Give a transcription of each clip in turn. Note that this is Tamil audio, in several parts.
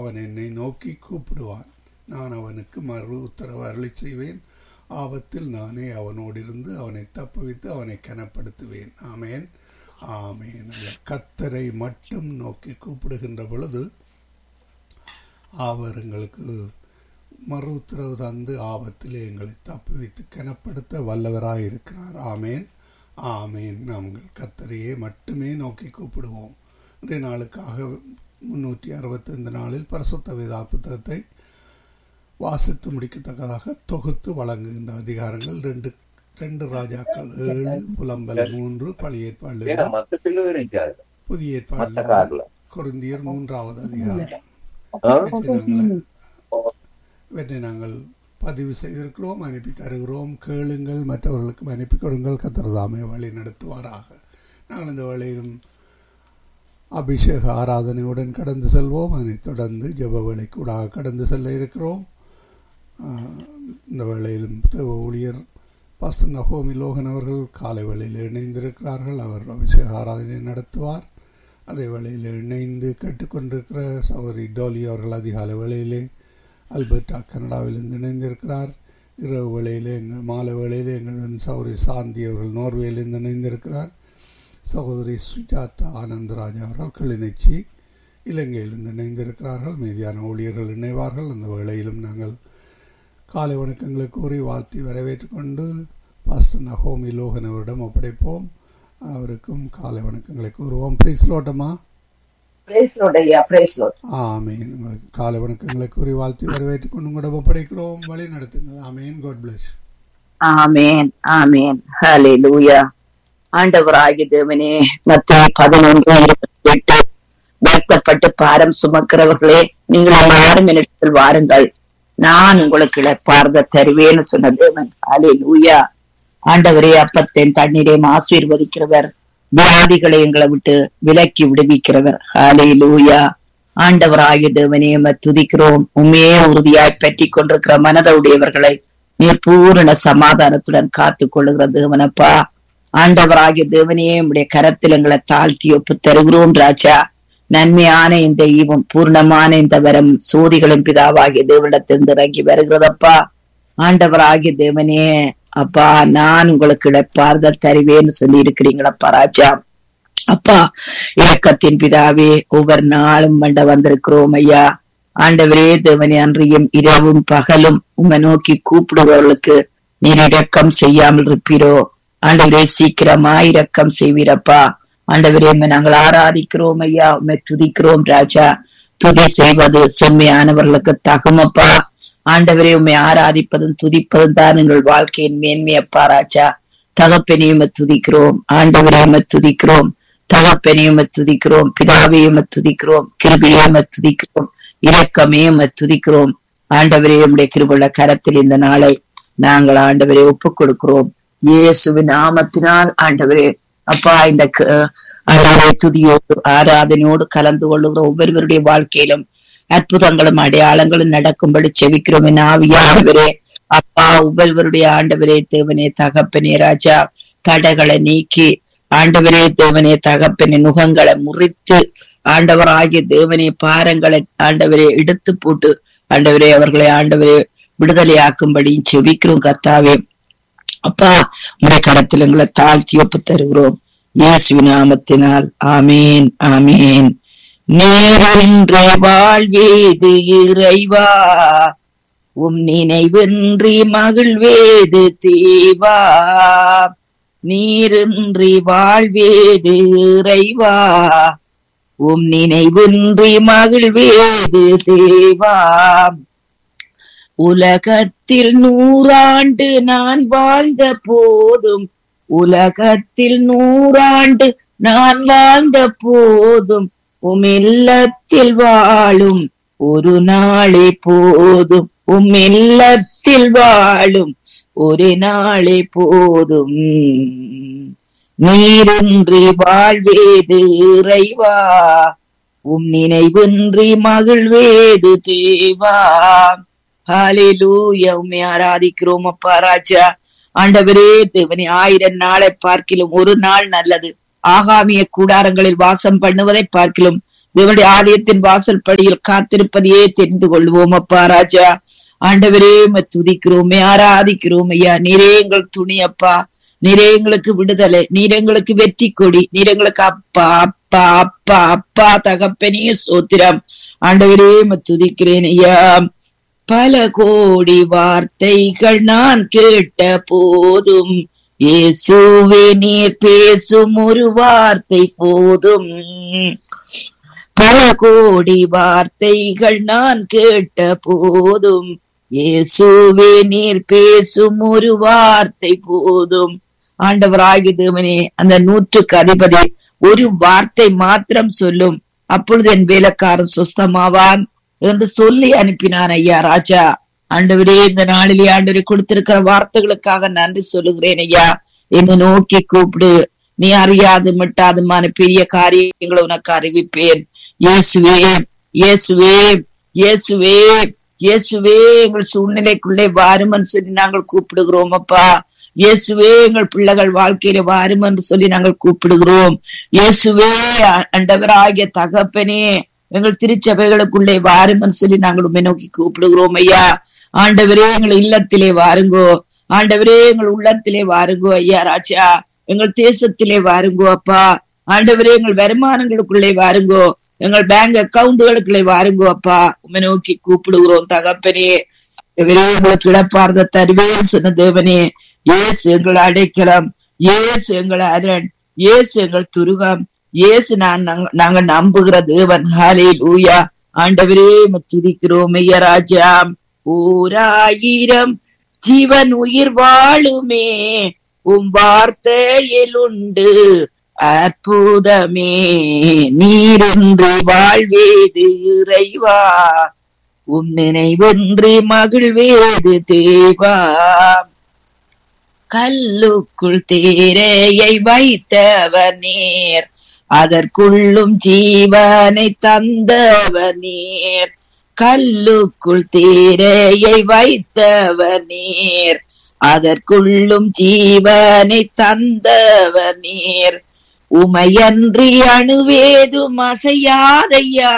அவன் என்னை நோக்கி கூப்பிடுவான் நான் அவனுக்கு மறு உத்தரவு அருளி செய்வேன் ஆபத்தில் நானே அவனோடு இருந்து அவனை தப்புவித்து அவனை கனப்படுத்துவேன் ஆமேன் ஆமேன் கத்தரை மட்டும் நோக்கி கூப்பிடுகின்ற பொழுது அவர் எங்களுக்கு மறு உத்தரவு தந்து ஆபத்திலே எங்களை தப்புவித்து கனப்படுத்த வல்லவராய் இருக்கிறார் ஆமேன் ஆமேன் நாங்கள் கத்தரையே மட்டுமே நோக்கி கூப்பிடுவோம் இன்றைய நாளுக்காக முன்னூற்றி அறுபத்தைந்து நாளில் பரிசுத்த வேதா புத்தகத்தை வாசித்து முடிக்கத்தக்கதாக தொகுத்து வழங்குகின்ற அதிகாரங்கள் ரெண்டு ரெண்டு ராஜாக்கள் ஏழு புலம்பல் மூன்று பழைய ஏற்பாடு ஏன்னா மத்த பிள்ளைகள் இருக்காது புதிய மத்த ஏற்பாடு கார்ல கொருந்தியர் மூன்றாவது அதிகாரம் ஆ? இவற்றை நாங்கள் இவற்றை நாங்கள் பதிவு செய்திருக்கிறோம் அனுப்பி தருகிறோம் கேளுங்கள் மற்றவர்களுக்கும் அனுப்பி கொடுங்கள் கத்திரதாமே வழி நடத்துவாராக நாங்கள் இந்த வேளையிலும் அபிஷேக ஆராதனையுடன் கடந்து செல்வோம் அதனைத் தொடர்ந்து ஜெப வேலைக்கூடாக கடந்து செல்ல இருக்கிறோம் ஆஹ், இந்த வேளையிலும் தேவ ஊழியர் பாஸ்டர் நகோமி லோகன் அவர்கள் காலை வேளையில் இணைந்திருக்கிறார்கள் அவர் அபிஷேக ஆராதனை நடத்துவார் அதே வேளையில் இணைந்து கேட்டுக்கொண்டிருக்கிற சௌரி டோலி அவர்கள் அதிகாலை வேளையிலே அல்பர்டா கனடாவிலிருந்து இணைந்திருக்கிறார் இரவு வேளையிலே எங்கள் மாலை வேளையிலே எங்களுடன் சௌரி சாந்தி அவர்கள் நோர்வேலிருந்து இணைந்திருக்கிறார் சகோதரி சுஜாதா ஆனந்தராஜ் அவர்கள் கிளிநொச்சி இலங்கையிலிருந்து இணைந்திருக்கிறார்கள் மீதியான ஊழியர்கள் இணைவார்கள் அந்த வேளையிலும் நாங்கள் காலை வணக்கங்களை கூறி வாழ்த்தி வரவேற்றுக் கொண்டு பாஸ்டர் நகோமி லோகன் அவரிடம் ஒப்படைப்போம் அவருக்கும் காலை வணக்கங்களை கூறுவோம் ப்ளீஸ் லோட்டமா Praise Lord ஐயா praise Lord. ஆமேன் உங்களுக்கு காலை வணக்கங்களை கூறி வாழ்த்தி வரவேற்றுக் கொண்டு கூட ஒப்படைக்கிறோம் வழி நடத்துங்கள் ஆமேன் காட் பிளஸ் ஆமென் ஆமென் ஹalleluya ஆண்டவராகிய தேவனே மத்திய பதினொன்று இருபத்தி எட்டு வருத்தப்பட்டு பாரம் சுமக்கிறவர்களே நீங்கள் எல்லாரும் என்னிடத்தில் வாருங்கள் நான் உங்களுக்கு இழப்பார்ந்த தருவேன்னு சொன்ன தேவன் ஹalleluya ஆண்டவரே அப்பத்தின் தண்ணீரையும் ஆசீர்வதிக்கிறவர் வியாதிகளை எங்களை விட்டு விலக்கி விடுவிக்கிறவர் ஹalleluya ஆண்டவராகிய தேவனே உம்மை துதிக்கிறோம் உண்மையே உறுதியாய் பற்றி கொண்டிருக்கிற மனதுடையவர்களை நீர் பூரண சமாதானத்துடன் காத்து கொள்ளுகிற தேவனப்பா ஆண்டவராகிய தேவனே உம்முடைய கரத்தில் எங்களை தாழ்த்தி ஒப்பு தருகிறோம் ராஜா நன்மையான இந்த ஈவம் பூர்ணமான இந்த வரம் சோதிகளின் பிதாவாகிய தேவனிடத்திலிருந்து இறங்கி வருகிறதப்பா ஆண்டவராகிய தேவனே அப்பா நான் உங்களுக்கு இழப்பார்தல் தருவேன்னு சொல்லி இருக்கிறீங்களப்பா ராஜா அப்பா இரக்கத்தின் பிதாவே ஒவ்வொரு நாளும் மண்ட வந்திருக்கிறோம் ஐயா ஆண்டவரே தேவனே அன்றியும் இரவும் பகலும் உம்மை நோக்கி கூப்பிடுபவர்களுக்கு நீர் இரக்கம் செய்யாமல் இருப்பீரோ ஆண்டவரே சீக்கிரமா இரக்கம் செய்வீரப்பா ஆண்டவரே உம்மை நாங்கள் ஆராதிக்கிறோம் ஐயா உம்மை துதிக்கிறோம் ராஜா துதி செய்வது செம்மையானவர்களுக்கு தகுமப்பா ஆண்டவரே உம்மை ஆராதிப்பதும் துதிப்பதும் தான் எங்கள் வாழ்க்கையின் மேன்மையப்பா ராஜா தகப்பனையும் துதிக்கிறோம் ஆண்டவரையும் துதிக்கிறோம் தகப்பனையும் துதிக்கிறோம் பிதாவையும் துதிக்கிறோம் கிருபையும் துதிக்கிறோம் இரக்கமையும் துதிக்கிறோம் ஆண்டவரே உம்முடைய கிருபுள்ள கரத்தில் இந்த நாளை நாங்கள் ஆண்டவரை ஒப்புக் கொடுக்கிறோம் இயேசுவின் நாமத்தினால் ஆண்டவரே அப்பா இந்த க- ஆண்டவரே துதியோடு ஆராதனையோடு கலந்து கொள்ளுகிற ஒவ்வொருவருடைய வாழ்க்கையிலும் அற்புதங்களும் அடையாளங்களும் நடக்கும்படி செவிக்கிறோம் என் ஆவியானவரே அப்பா ஒவ்வொருவருடைய ஆண்டவரே தேவனே தகப்பனே ராஜா தடைகளை நீக்கி ஆண்டவரே தேவனே தகப்பனே நுகங்களை முறித்து ஆண்டவராகிய தேவனே பாரங்களை ஆண்டவரே எடுத்து போட்டு ஆண்டவரே அவர்களை ஆண்டவரே விடுதலையாக்கும்படி செவிக்கிறோம் கத்தாவே அப்பா உடைய கரத்தில் எங்களை தாழ்த்தி ஒப்பு தருகிறோம் இயேசுவின் நாமத்தினால் ஆமேன் ஆமேன் நேரின்றி வாழ்வேது இறைவா உம் நினைவின்றி மகிழ்வேது தேவா நீரின்றி வாழ்வேது இறைவா உம் நினைவின்றி மகிழ்வேது தேவா உலகத்தில் நூறாண்டு நான் வாழ்ந்த போதும் உலகத்தில் நூறாண்டு நான் வாழ்ந்த போதும் உம் இல்லத்தில் வாழும் ஒரு நாளே போதும் உம் இல்லத்தில் வாழும் ஒரு நாளே போதும் நீரின்றி வாழ்வேது இறைவா உம் நினைவின்றி மகிழ்வேது தேவா ஹalleluya உம்மை ஆராதிக்கிறோம் அப்பா ராஜா ஆண்டவரே தேவனே ஆயிரம் நாளை பார்க்கிலும் ஒரு நாள் நல்லது ஆகாமிய கூடாரங்களில் வாசம் பண்ணுவதை பார்க்கிலும் தேவனுடைய ஆலயத்தின் வாசல் படியில் காத்திருப்பதையே தெரிந்து கொள்வோம் அப்பா ராஜா ஆண்டவரே உம்மை துதிக்கிறோமே ஆராதிக்கிறோம் ஐயா நீரே எங்கள் துணி அப்பா நீரே எங்களுக்கு விடுதலை நீர் எங்களுக்கு வெற்றி கொடி நீர் எங்களுக்கு அப்பா அப்பா அப்பா அப்பா தகப்பனே சோத்திரம் ஆண்டவரே உம்மை துதிக்கிறேன் ஐயா பல கோடி வார்த்தைகள் நான் கேட்ட போதும் இயேசுவே நீர் பேசும் ஒரு வார்த்தை போதும் பல கோடி வார்த்தைகள் நான் கேட்ட போதும் இயேசுவே நீர் பேசும் ஒரு வார்த்தை போதும் ஆண்டவராகி தேவனே அந்த நூற்றுக்கு அதிபதி ஒரு வார்த்தை மாத்திரம் சொல்லும் அப்பொழுது என் வேலைக்காரன் சுஸ்தமாவான் என்று சொல்லி அனுப்பினான் ஐயா ராஜா ஆண்டவரே இந்த நாளிலே ஆண்டவரே கொடுத்திருக்கிற வார்த்தைகளுக்காக நன்றி சொல்லுகிறேன் ஐயா என்னை நோக்கி கூப்பிடு நீ அறியாது மட்டாதுமான பெரிய காரியங்களை உனக்கு அறிவிப்பேன் இயேசுவே இயேசுவே இயேசுவே இயேசுவே எங்கள் சூழ்நிலைக்குள்ளே வாருமன்னு சொல்லி நாங்கள் கூப்பிடுகிறோம் அப்பா இயேசுவே எங்கள் பிள்ளைகள் வாழ்க்கையில வாரும் என்று சொல்லி நாங்கள் கூப்பிடுகிறோம் இயேசுவே அண்டவராகிய தகப்பனே எங்கள் திருச்சபைகளுக்குள்ளே வாருமன்னு சொல்லி நாங்கள் உண்மை நோக்கி கூப்பிடுகிறோம் ஐயா ஆண்டவரே எங்கள் இல்லத்திலே வாருங்கோ ஆண்டவரே எங்கள் உள்ளத்திலே வாருங்கோ ஐயா ராஜா எங்கள் தேசத்திலே வாருங்கோ அப்பா ஆண்டவரே எங்கள் வருமானங்களுக்குள்ளே வாருங்கோ எங்கள் பேங்க் அக்கவுண்டுகளுக்குள்ளே வாருங்கோ அப்பா உண்மை நோக்கி கூப்பிடுகிறோம் தகப்பனே இவரே உங்களுக்கு இடப்பார்ந்த தருவேன் சொன்ன தேவனே ஏசு எங்கள் அடைக்கலம் ஏசு எங்கள் அரண் ஏசு எங்கள் துருகம் ஏசு நான் நாங்க நம்புகிற தேவன் ஹாலே லூயா ஆண்டவரே துதிக்கிறோம் ஐயராஜா ஓராயிரம் ஜீவன் உயிர் வாழுமே உம் வார்த்தையில் உண்டு அற்புதமே நீரென்று வாழ்வேது இறைவா உன் நினைவென்று மகிழ்வேது தேவா கல்லுக்குள் தேரையை வைத்தவர் நேர் அதற்குள்ளும் ஜீவனை தந்தவர் நேர் கல்லுக்குள் தேரையை வைத்தவர் நேர் அதற்குள்ளும் ஜீவனை தந்தவர் நேர் உமையன்றி அணுவேதும் அசையாதையா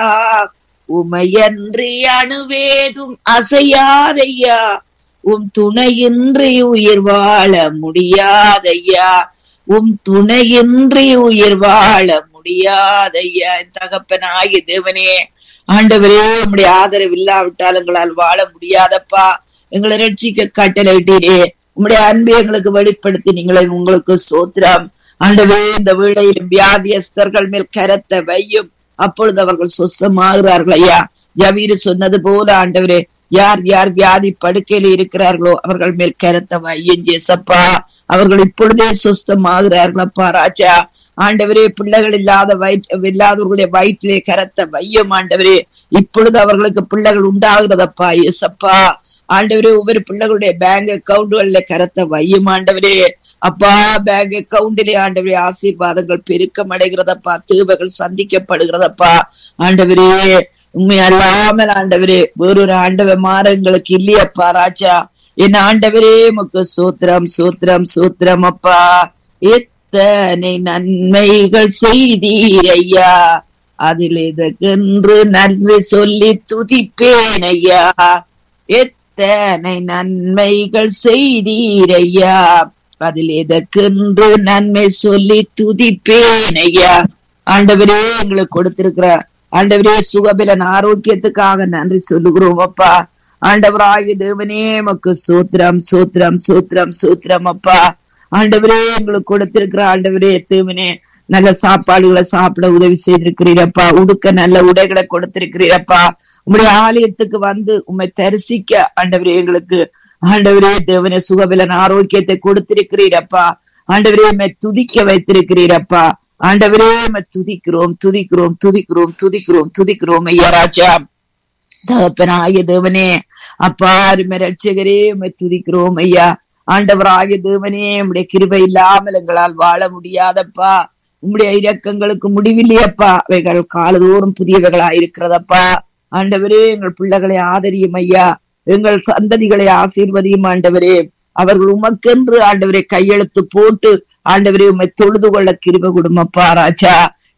உமையன்றி அணுவேதும் அசையாதையா உம் துணையின்றி உயிர் வாழ முடியாதையா உம் துணையின்றி உயிர் வாழ முடியாதையா தகப்பனாகி தேவனே ஆண்டவரே உம்முடைய ஆதரவு இல்லாவிட்டால் எங்களால் வாழ முடியாதப்பா எங்களை ரட்சிக்க கட்டளையிட்டீரே உம்முடைய அன்பை எங்களுக்கு வெளிப்படுத்தி நீங்களை உங்களுக்கு சோத்திரம் ஆண்டவே இந்த வீடையிலும் வியாதியஸ்தர்கள் மேல் கரத்தை வையும் அப்பொழுது அவர்கள் சுத்தமாகிறார்கள் ஐயா ஜவீர் சொன்னது போல ஆண்டவரே யார் யார் வியாதி படுக்கையில இருக்கிறார்களோ அவர்கள் மேல் கரத்தை வையும் ஜேசப்பா அவர்கள் இப்பொழுதே சுஸ்தமாகிறார்கள் அப்பா ராஜா ஆண்டவரே பிள்ளைகள் இல்லாத வயிற்று இல்லாதவர்களுடைய வயிற்றிலே கரத்தை வையும் ஆண்டவரே இப்பொழுது அவர்களுக்கு பிள்ளைகள் உண்டாகிறதப்பா இயேசப்பா ஆண்டவரே ஒவ்வொரு பிள்ளைகளுடைய பேங்க் அக்கவுண்டுகள்ல கரத்தை வையும் ஆண்டவரே அப்பா பேங்க் அக்கவுண்டிலே ஆண்டவரே ஆசீர்வாதங்கள் பெருக்கம் அடைகிறதப்பா தீவைகள் சந்திக்கப்படுகிறதப்பா ஆண்டவரே உண்மை அல்லாமல் ஆண்டவரே வேறொரு ஆண்டவர் மாற எங்களுக்கு இல்லையப்பா ராஜா என் ஆண்டவரே முக்கு சூத்திரம் சூத்திரம் சூத்திரம் அப்பா எத்தனை நன்மைகள் செய்தீர் ஐயா அதில் இதற்கென்று நன்றி சொல்லி துதிப்பேன் ஐயா எத்தனை நன்மைகள் செய்தீர் ஐயா அதில் எதற்கென்று நன்மை சொல்லி துதிப்பேன் ஐயா ஆண்டவரே எங்களுக்கு கொடுத்திருக்கிற ஆண்டவரே சுகபிலன் ஆரோக்கியத்துக்காக நன்றி சொல்லுகிறோம் அப்பா ஆண்டவராகி தேவனே மக்கு சூத்திரம் சூத்திரம் சூத்திரம் சூத்திரம் அப்பா ஆண்டவரே எங்களுக்கு கொடுத்திருக்கிற ஆண்டவரே தேவனே நல்ல சாப்பாடுகளை சாப்பிட உதவி செய்திருக்கிறீரப்பா உடுக்க நல்ல உடைகளை கொடுத்திருக்கிறீரப்பா உங்களுடைய ஆலயத்துக்கு வந்து உண்மை தரிசிக்க ஆண்டவரே எங்களுக்கு ஆண்டவரே தேவனே சுகபிலன் ஆரோக்கியத்தை கொடுத்திருக்கிறீரப்பா ஆண்டவரே உண்மை துதிக்க வைத்திருக்கிறீரப்பா ஆண்டவரே உண்மை துதிக்கிறோம் துதிக்கிறோம் துதிக்கிறோம் துதிக்கிறோம் துதிக்கிறோம் ஐயா ராஜா தகப்பனாய தேவனே அப்பா அருமை ரட்சகரே உண்மை துதிக்கிறோம் ஐயா ஆண்டவராகிய தேவனே உம்முடைய கிருபை இல்லாமல் எங்களால் வாழ முடியாதப்பா உம்முடைய இரக்கங்களுக்கு முடிவில்லையப்பா அவைகள் காலதோறும் புதியவைகளா இருக்கிறதப்பா ஆண்டவரே எங்கள் பிள்ளைகளை ஆதரியும் ஐயா எங்கள் சந்ததிகளை ஆசீர்வதியும் ஆண்டவரே அவர்கள் உமக்கென்று ஆண்டவரை கையெழுத்து போட்டு ஆண்டவரே உண்மை தொழுது கொள்ள கிருப கொடுமப்பா ராஜா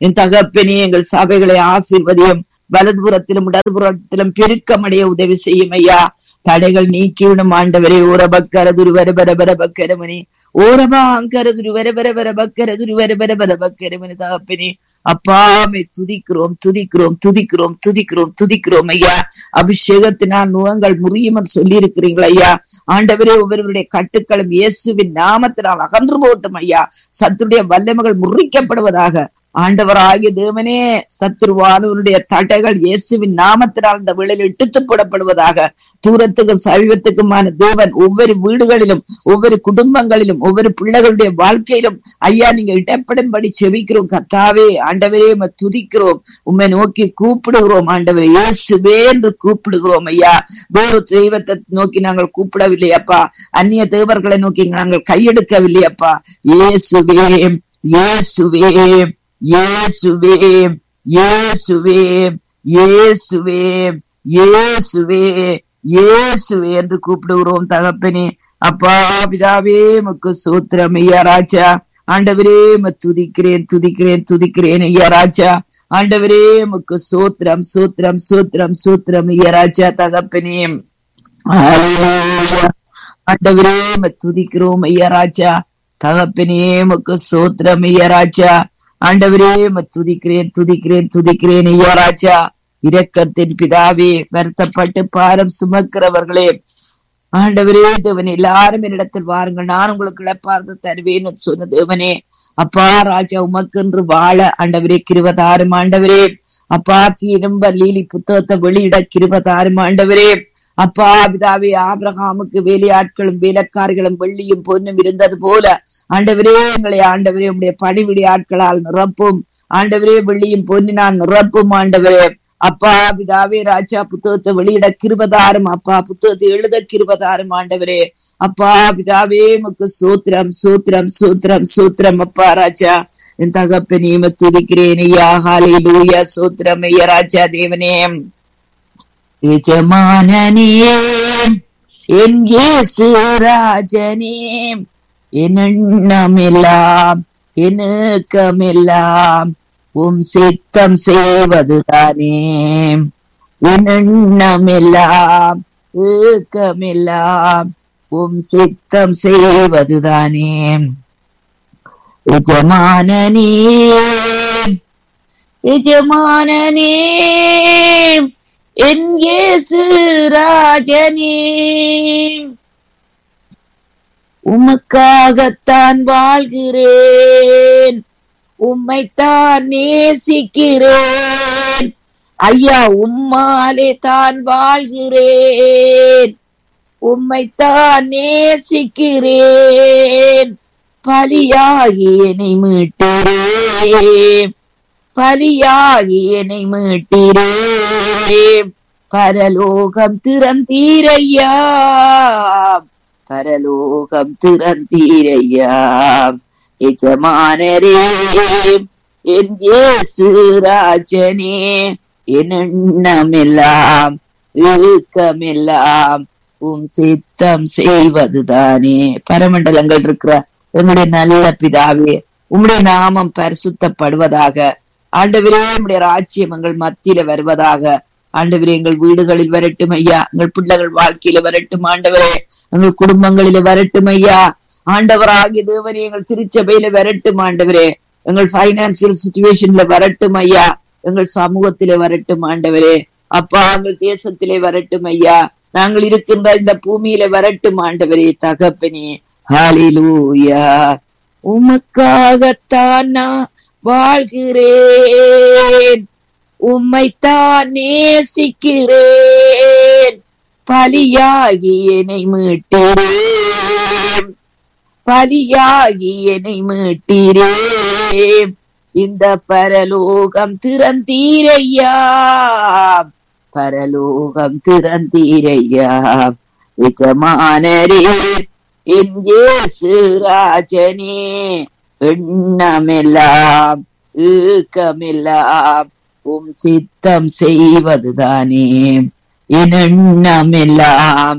என் தகப்பனே எங்கள் சபைகளை ஆசீர்வதியும் வலதுபுறத்திலும் இடதுபுறத்திலும் பெருக்கமடைய உதவி செய்யும் ஐயா தடைகள் நீக்கிவிடும் ஆண்டவரே ஓரபக்கர துருவர பரபர பக்கரமணி ஓரபா அங்கர துருவர பரபர பக்கர துருவர பரபர பக்கரமணி தகப்பனே அப்பாமை துதிக்கிறோம் துதிக்கிறோம் துதிக்கிறோம் துதிக்கிறோம் துதிக்கிறோம் ஐயா அபிஷேகத்தினால் நுகங்கள் முறியுமன் சொல்லி இருக்கிறீங்களா ஐயா ஆண்டவரே ஒவ்வொருவருடைய கட்டுக்களும் இயேசுவின் நாமத்தினால் அகன்று போட்டும் ஐயா சத்துடைய வல்லமைகள் முறிக்கப்படுவதாக ஆண்டவராகிய தேவனே சத்துருவானவனுடைய தடைகள் இயேசுவின் நாமத்தினால் இந்த வேளையில் இட்டுத்து போடப்படுவதாக தூரத்துக்கும் சமீபத்துக்குமான தேவன் ஒவ்வொரு வீடுகளிலும் ஒவ்வொரு குடும்பங்களிலும் ஒவ்வொரு பிள்ளைகளுடைய வாழ்க்கையிலும் ஐயா நீங்க இடப்படும்படி செவிக்கிறோம் கத்தாவே ஆண்டவரே உம்மை துதிக்கிறோம் உம்மை நோக்கி கூப்பிடுகிறோம் ஆண்டவரே இயேசுவே என்று கூப்பிடுகிறோம் ஐயா வேறு தெய்வத்தை நோக்கி நாங்கள் கூப்பிடவில்லை அப்பா அந்நிய தேவர்களை நோக்கி நாங்கள் கையெடுக்கவில்லை அப்பா இயேசுவே இயேசுவே இயேசுவே இயேசுவே இயேசுவே இயேசுவே இயேசுவே என்று கூப்பிடுகிறோம் தகப்பனே அப்பா பிதாவே முக்கு சூத்திரம் ஐயா ராஜா ஆண்டவரே உம்மை துதிக்கிறேன் துதிக்கிறேன் துதிக்கிறேன் ஐயா ராஜா ஆண்டவரே முக்கு சூத்திரம் சூத்திரம் சூத்திரம் சூத்திரம் ஐயா ராஜா தகப்பனே ஹalleluya. ஆண்டவரே உம்மை துதிக்கிறோம் ஐயா ராஜா தகப்பனே முக்கு சூத்திரம் ஐயா ராஜா ஆண்டவரே உம்மை துதிக்கிறேன் துதிக்கிறேன் துதிக்கிறேன் ஐயா ராஜா இரக்கத்தின் பிதாவே வருத்தப்பட்டு பாரம் சுமக்கிறவர்களே ஆண்டவரே தேவன் எல்லாரும் என்னிடத்தில் வாருங்கள் நான் உங்களுக்கு இழப்பார்ந்து தருவேன் சொன்ன தேவனே அப்பா ராஜா உமக்கென்று வாழ ஆண்டவரே கிருபதாரும் ஆண்டவரே அப்பா தீரும்ப லீலி புத்தகத்தை வெளியிட கிருபதாரும் ஆண்டவரே அப்பா பிதாவே ஆபிரகாமுக்கு வேலையாட்களும் வேலைக்காரிகளும் வெள்ளியும் பொன்னும் இருந்தது போல ஆண்டவரே எங்களை ஆண்டவரே உடைய பணிவிடி ஆட்களால் நிரப்பும் ஆண்டவரே வெள்ளியும் பொன்னினால் நிரப்பும் ஆண்டவரே அப்பா பிதாவே ராஜா புத்தகத்தை வெளியிட கிருபதாரும் அப்பா புத்தகத்தை எழுத கிருபதாரும் ஆண்டவரே அப்பா பிதாவே முக்கு சூத்திரம் சூத்திரம் சூத்திரம் சூத்திரம் அப்பா ராஜா என் தகப்பனையும் துதிக்கிறேன் ஐயா ஹalleluya சூத்திரம் ஐயா ராஜா தேவனே எஜமானனே என் இயேசு ராஜனே என் எண்ணமெல்லாம் என் ஏக்கமெல்லாம் உம் சித்தம் செய்வதுதானே என் எண்ணமெல்லாம் ஏக்கமெல்லாம் உம் சித்தம் செய்வதுதானே எஜமானனே எஜமானனே என் இயேசு ராஜனே உமக்காகத்தான் வாழ்கிறேன் உம்மைத்தான் நேசிக்கிறேன் ஐயா உம்மாலே தான் வாழ்கிறேன் உம்மைத்தான் நேசிக்கிறேன் பலியாகி என்னை மீட்டிரேன் பலியாகி என்னை மீட்டிரேன் பரலோகம் திறந்தீரையா பரலோகம் திறந்தீரையா எஜமானரே என் இயேசு ராஜனே என் எண்ணமெல்லாம் ஏக்கமெல்லாம் உம் சித்தம் செய்வதுதானே பரமண்டலங்கள் இருக்கிற எங்களுடைய நல்ல பிதாவே உம்முடைய நாமம் பரிசுத்தப்படுவதாக ஆண்டவரே உம்முடைய ராஜ்யம் எங்கள் மத்தியில வருவதாக ஆண்டவரே எங்கள் வீடுகளில் வரட்டும் ஐயா எங்கள் பிள்ளைகள் வாழ்க்கையில வரட்டும் ஆண்டவரே எங்கள் குடும்பங்களில வரட்டும் ஐயா ஆண்டவராகிய தேவனே எங்கள் திருச்சபையில வரட்டும் ஆண்டவரே எங்கள் பைனான்சியல் சுச்சுவேஷன்ல வரட்டும் ஐயா எங்கள் சமூகத்திலே வரட்டும் ஆண்டவரே அப்பா எங்கள் தேசத்திலே வரட்டும் ஐயா நாங்கள் இருக்கின்ற இந்த பூமியில வரட்டும் ஆண்டவரே தகப்பனே ஹalleluya உமக்காகத்தான் நான் வாழ்கிறேன் உம்மைத்தான் நேசிக்கிறேன் பலியாகி என்னை மீட்டேன் பலியாகி என்னை மீட்டீரேன் இந்த பரலோகம் திறந்தீரையா பரலோகம் திறந்தீரையா எஜமானரே என் இயேசு ராஜனே எண்ணமெல்லாம் ஏக்கமெல்லாம் உம் சித்தம் செய்வதுதானே என் எண்ணமெல்லாம்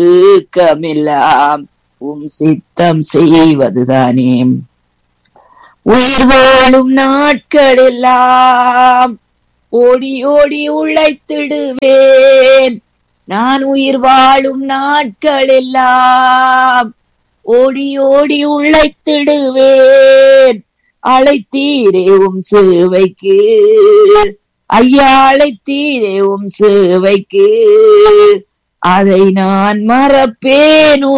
ஏக்கமெல்லாம் உம் சித்தம் செய்வதுதானே உயிர் வாழும் நாட்கள் எல்லாம் ஓடி ஓடி உழைத்திடுவேன் நான் உயிர் வாழும் நாட்கள் எல்லாம் ஓடி ஓடி உழைத்திடுவேன் அழைத்தீரே உம் சேவைக்கு ஐயா அழைத்தீரே உம் சேவைக்கு அதை நான் மறப்பேனோ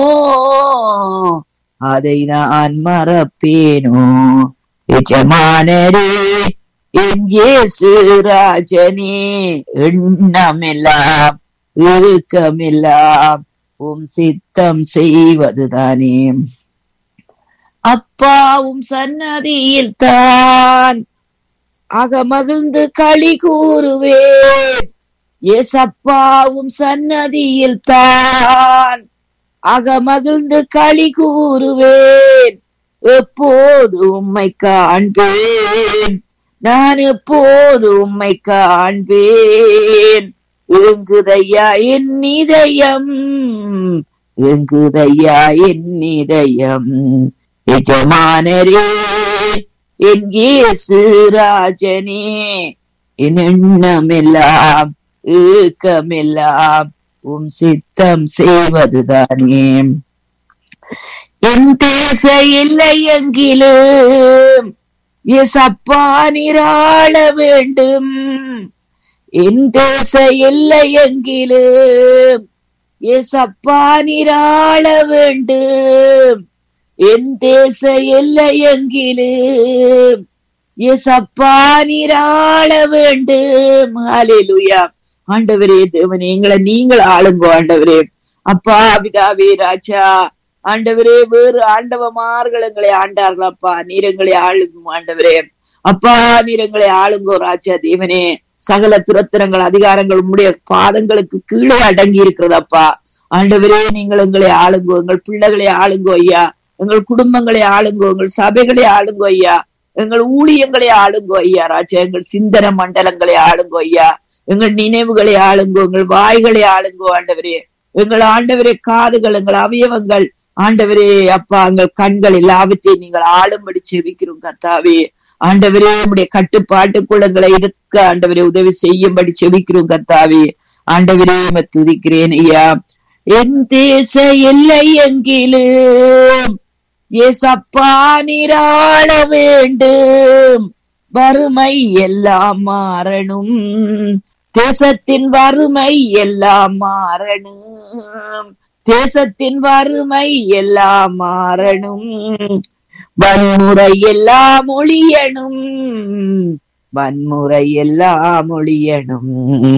அதை நான் மறப்பேனோ எஜமானரே என் இயேசு ராஜனே எண்ணமெல்லாம் இறுக்கமெல்லாம் உம் சித்தம் செய்வதுதானே அப்பாவும் சன்னதியில் தான் அகமகிழ்ந்து களி கூறுவேன் எசப்பாவும் சன்னதியில் தான் அகமகிழ்ந்து களி கூறுவேன் எப்போது உம்மை காண்பேன் நான் எப்போது உம்மை காண்பேன் எங்குதையா என் இதயம் எங்குதையா என் இதயம் எஜமானரே என் இயேசு ராஜனே என் எண்ணமெல்லாம் ஏக்கமெல்லாம் உம் சித்தம் செய்வதுதானே என் தேச இல்லை எங்கிலும் எசப்பா நிராள வேண்டும் என் தேச இல்லை எங்கிலும் எசப்பா நிராள வேண்டும் என் தேச எல்லை எங்கிலும் எசப்பா நீராள வேண்டும் ஹalleluya ஆண்டவரே தேவனே எங்களை நீங்கள் ஆளுங்கோ ஆண்டவரே அப்பா பிதாவே ராஜா ஆண்டவரே வேறு ஆண்டவமார்கள் எங்களை ஆண்டார்கள் அப்பா நீர் எங்களை ஆளுங்கும் ஆண்டவரே அப்பா நீர் எங்களை ஆளுங்கோ ராஜா தேவனே சகல துரத்திரங்கள் அதிகாரங்கள் உம்முடைய பாதங்களுக்கு கீழே அடங்கி இருக்கிறது அப்பா ஆண்டவரே நீங்கள் எங்களை ஆளுங்கோ எங்கள் பிள்ளைகளை ஆளுங்கோ ஐயா எங்கள் குடும்பங்களை ஆளுங்கோ எங்கள் சபைகளை ஆளுங்கோ ஐயா எங்கள் ஊழியங்களை ஆளுங்கோ ஐயா ராஜா எங்கள் சிந்தன மண்டலங்களை ஆளுங்கோ ஐயா எங்கள் நினைவுகளை ஆளுங்கோ எங்கள் வாய்களை ஆளுங்கோ ஆண்டவரே எங்கள் ஆண்டவரே காதுகள் எங்கள் அவயவங்கள் ஆண்டவரே அப்பா எங்கள் கண்கள் எல்லாவற்றையும் நீங்கள் ஆளும்படி செவிக்கிறோம் கத்தாவே ஆண்டவரே உடைய கட்டுப்பாட்டுக்குள் எங்களை இருக்க ஆண்டவரே உதவி செய்யும்படி செவிக்கிறோம் கத்தாவே ஆண்டவரே உம்மை துதிக்கிறேன் ஐயா என் தேச எல்லை எங்கிலும் ஏசப்பா நீராள வேண்டும் வறுமை எல்லாம் மாறணும் தேசத்தின் வறுமை எல்லாம் மாறணும் தேசத்தின் வறுமை எல்லாம் மாறணும் வன்முறை எல்லாம் ஒழியணும் வன்முறை எல்லாம் ஒழியணும்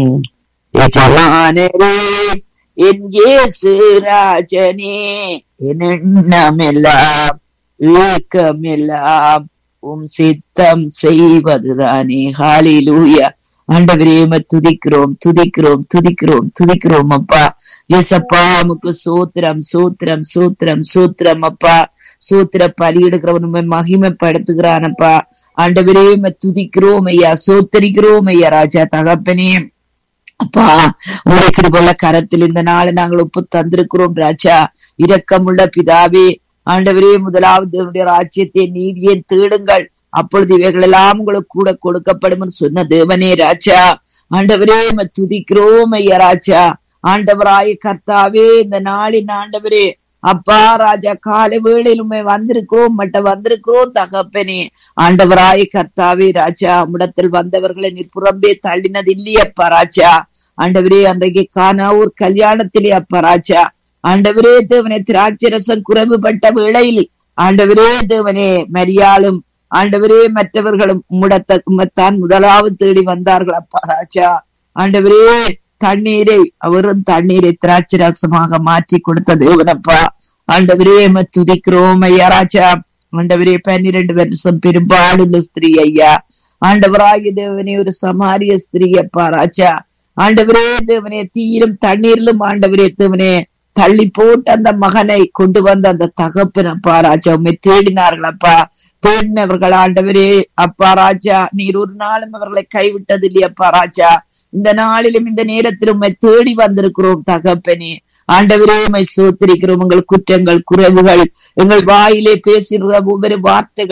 எஜமானரே என் இயேசு ராஜனே என் எண்ணமெல்லாம் ஏக்கமெல்லாம் உம் சித்தம் செய்வதுதானே ஹாலிலூயா ஆண்டவரே உம்மை துதிக்கிறோம் துதிக்கிறோம் துதிக்கிறோம் துதிக்கிறோம் அப்பா ஏசப்பா உமக்கு சூத்திரம் சூத்திரம் சூத்திரம் சூத்திரம் அப்பா சூத்திர பலியிடுகிறவன் உண்மை மகிமைப்படுத்துகிறானப்பா ஆண்டவரே உம்மை துதிக்கிறோம் ஐயா சோத்தரிக்கிறோம் ஐயா ராஜா தகப்பனே அப்பா உடைய கிருபுள்ள கரத்தில் இந்த நாளை நாங்கள் ஒப்பு தந்திருக்கிறோம் ராஜா இரக்கமுள்ள பிதாவே ஆண்டவரே முதலாவது உடைய ராஜ்யத்தை நீதியை தேடுங்கள் அப்பொழுது இவைகள் எல்லாம் உங்களுக்கு கூட கொடுக்கப்படும் சொன்ன தேவனே ராஜா ஆண்டவரே உம்மை துதிக்கிறோம் ஐயா ராஜா ஆண்டவராய கர்த்தாவே இந்த நாளின் ஆண்டவரே அப்பா ராஜா காலை வேளையில் உண்மை வந்திருக்கிறோம் மட்ட வந்திருக்கிறோம் தகப்பனே ஆண்டவராய கர்த்தாவே ராஜா முடத்தில் வந்தவர்களை நீர் புறம்பே தள்ளினது இல்லையப்பா ராஜா ஆண்டவரே அன்றைக்கு காணாவூர் கல்யாணத்திலே அப்பா ராஜா ஆண்டவரே தேவனே திராட்சரசம் குறைவுபட்ட வேளையில் ஆண்டவரே தேவனே மரியாளும் ஆண்டவரே மற்றவர்களும் உம்மிடத்தான் முதலாவது தேடி வந்தார்கள் அப்பா ராஜா ஆண்டவரே தண்ணீரை அவரும் தண்ணீரை திராட்சை ரசமாக மாற்றி கொடுத்த தேவனப்பா ஆண்டவரே எம்மை துதிக்கிறோம் ஐயா ராஜா ஆண்டவரே பன்னிரண்டு வருஷம் பெரும்பாலுள்ள ஸ்திரீ ஐயா ஆண்டவராகிய தேவனே ஒரு சமாரிய ஸ்திரீ அப்பா ராஜா ஆண்டவரே தேவனே தீயிலும் தண்ணீரிலும் ஆண்டவரே தேவனே தள்ளி போட்டு அந்த மகனை கொண்டு வந்த அந்த தகப்பனப்பா ராஜா உண்மை தேடினார்களப்பா தேடினவர்கள் ஆண்டவரே அப்பா ராஜா நீர் ஒரு நாளும் அவர்களை கைவிட்டது இல்லையப்பா ராஜா இந்த நாளிலும் இந்த நேரத்திலும் உம்மை தேடி வந்திருக்கிறோம் தகப்பனே ஆண்டவரே உம்மை சோத்திரிக்கிறோம் உங்கள் குற்றங்கள் குறைவுகள் எங்கள் வாயிலே பேசுகிற ஒவ்வொரு வார்த்தைகள்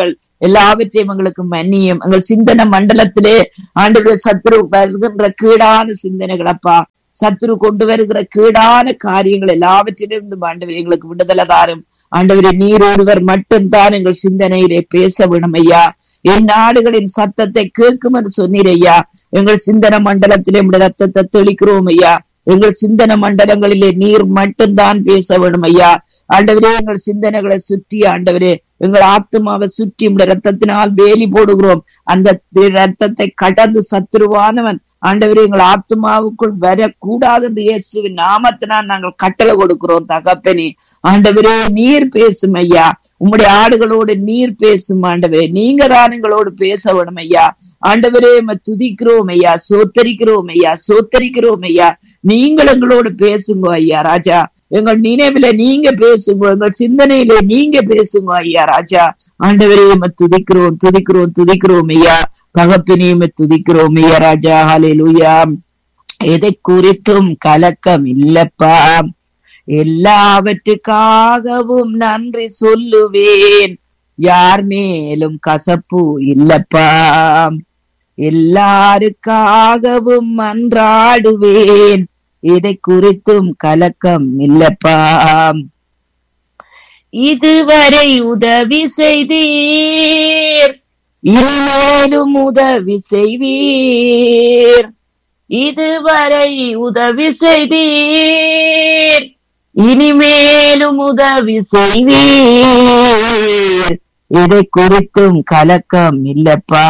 எல்லாவற்றையும் எங்களுக்கு மன்னியும் எங்கள் சிந்தன மண்டலத்திலே ஆண்டவரே சத்ரு வருகின்ற கீடான சிந்தனைகள் அப்பா சத்ரு கொண்டு வருகிற கீடான காரியங்கள் எல்லாவற்றிலிருந்து ஆண்டவரே எங்களுக்கு விடுதலை தாரும் ஆண்டவரே நீர் ஒருவர் மட்டும்தான் எங்கள் சிந்தனையிலே பேச வேணும் ஐயா என் நாடுகளின் சத்தத்தை கேட்கும் என்று சொன்னீர் ஐயா எங்கள் சிந்தன மண்டலத்திலே உடைய ரத்தத்தை தெளிக்கிறோம் ஐயா எங்கள் சிந்தன மண்டலங்களிலே நீர் மட்டும்தான் பேச வேணும் ஐயா ஆண்டவரே எங்கள் சிந்தனைகளை சுற்றி ஆண்டவரே எங்கள் ஆத்மாவை சுற்றி உடைய ரத்தத்தினால் வேலி போடுகிறோம் அந்த ரத்தத்தை கடந்து சத்துருவானவன் ஆண்டவரே எங்கள் ஆத்மாவுக்குள் வரக்கூடாது என்று இயேசுவின் நாமத்தினால் நாங்கள் கட்டளை கொடுக்கிறோம் தகப்பனே ஆண்டவரே நீர் பேசும் ஐயா உம்முடைய ஆடுகளோடு நீர் பேசும் ஆண்டவரே நீங்க தான் எங்களோடு பேச வேணும் ஐயா ஆண்டவரே துதிக்கிறோம் ஐயா சோத்தரிக்கிறோம் ஐயா சோத்தரிக்கிறோம் ஐயா நீங்கள் எங்களோடு பேசுங்க ஐயா ராஜா எங்கள் நினைவுல நீங்க பேசுங்க எங்கள் சிந்தனையில நீங்க பேசுங்க ஐயா ராஜா ஆண்டவரே துதிக்கிறோம் துதிக்கிறோம் துதிக்கிறோம் ஐயா தகப்பினையும் துதிக்கிறோம் ஐயா ராஜா ஹalleluya எதை குறித்தும் கலக்கம் இல்லப்பா எல்லாவற்றுக்காகவும் நன்றி சொல்லுவேன் யார் மேலும் கசப்பு இல்லப்பா எல்லாருக்காகவும் மன்றாடுவேன் இதை குறித்தும் கலக்கம் இல்லப்பா இதுவரை உதவி செய்தீர் இனிமேலும் உதவி செய்வீர் இதுவரை உதவி செய்தீர் இனிமேலும் உதவி செய்வீர் இதை குறித்தும் கலக்கம் இல்லப்பா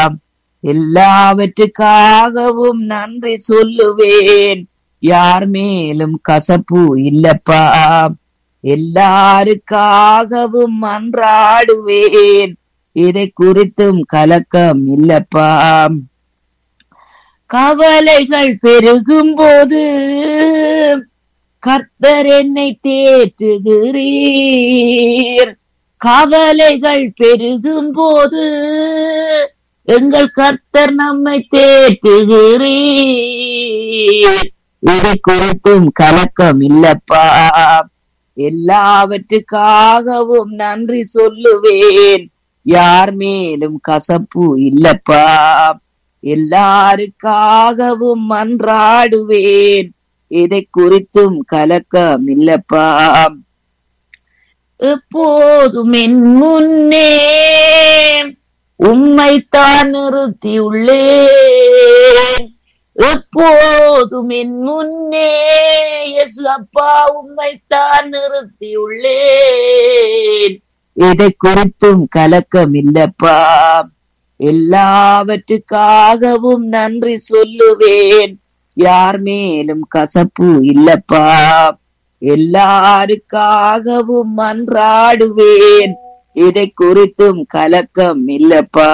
எல்லாவற்றுக்காகவும் நன்றி சொல்லுவேன் யார் மேலும் கசப்பு இல்லப்பா எல்லாருக்காகவும் மன்றாடுவேன் இதை குறித்தும் கலக்கம் இல்லப்பா கவலைகள் பெருகும் போது கர்த்தர் என்னை தேற்றுகிறீர் கவலைகள் பெருகும் போது எங்கள் கர்த்தர் நம்மை தேற்றுகிறீர் இதை குறித்தும் கலக்கம் இல்லப்பா எல்லாவற்றுக்காகவும் நன்றி சொல்லுவேன் யார் மேலும் கசப்பு இல்லப்பா எல்லாருக்காகவும் மன்றாடுவேன் இதை குறித்தும் கலக்கம் இல்லப்பா எப்போதும் என் முன்னே உம்மைத்தான் நிறுத்தியுள்ளேன் எப்போதும் என் முன்னே எஸ் அப்பா உம்மைத்தான் நிறுத்தியுள்ளேன் இதை குறித்தும் கலக்கம் இல்லப்பா எல்லாவற்றுக்காகவும் நன்றி சொல்லுவேன் யார் மேலும் கசப்பு இல்லப்பா எல்லாருக்காகவும் மன்றாடுவேன் இதை குறித்தும் கலக்கம் இல்லப்பா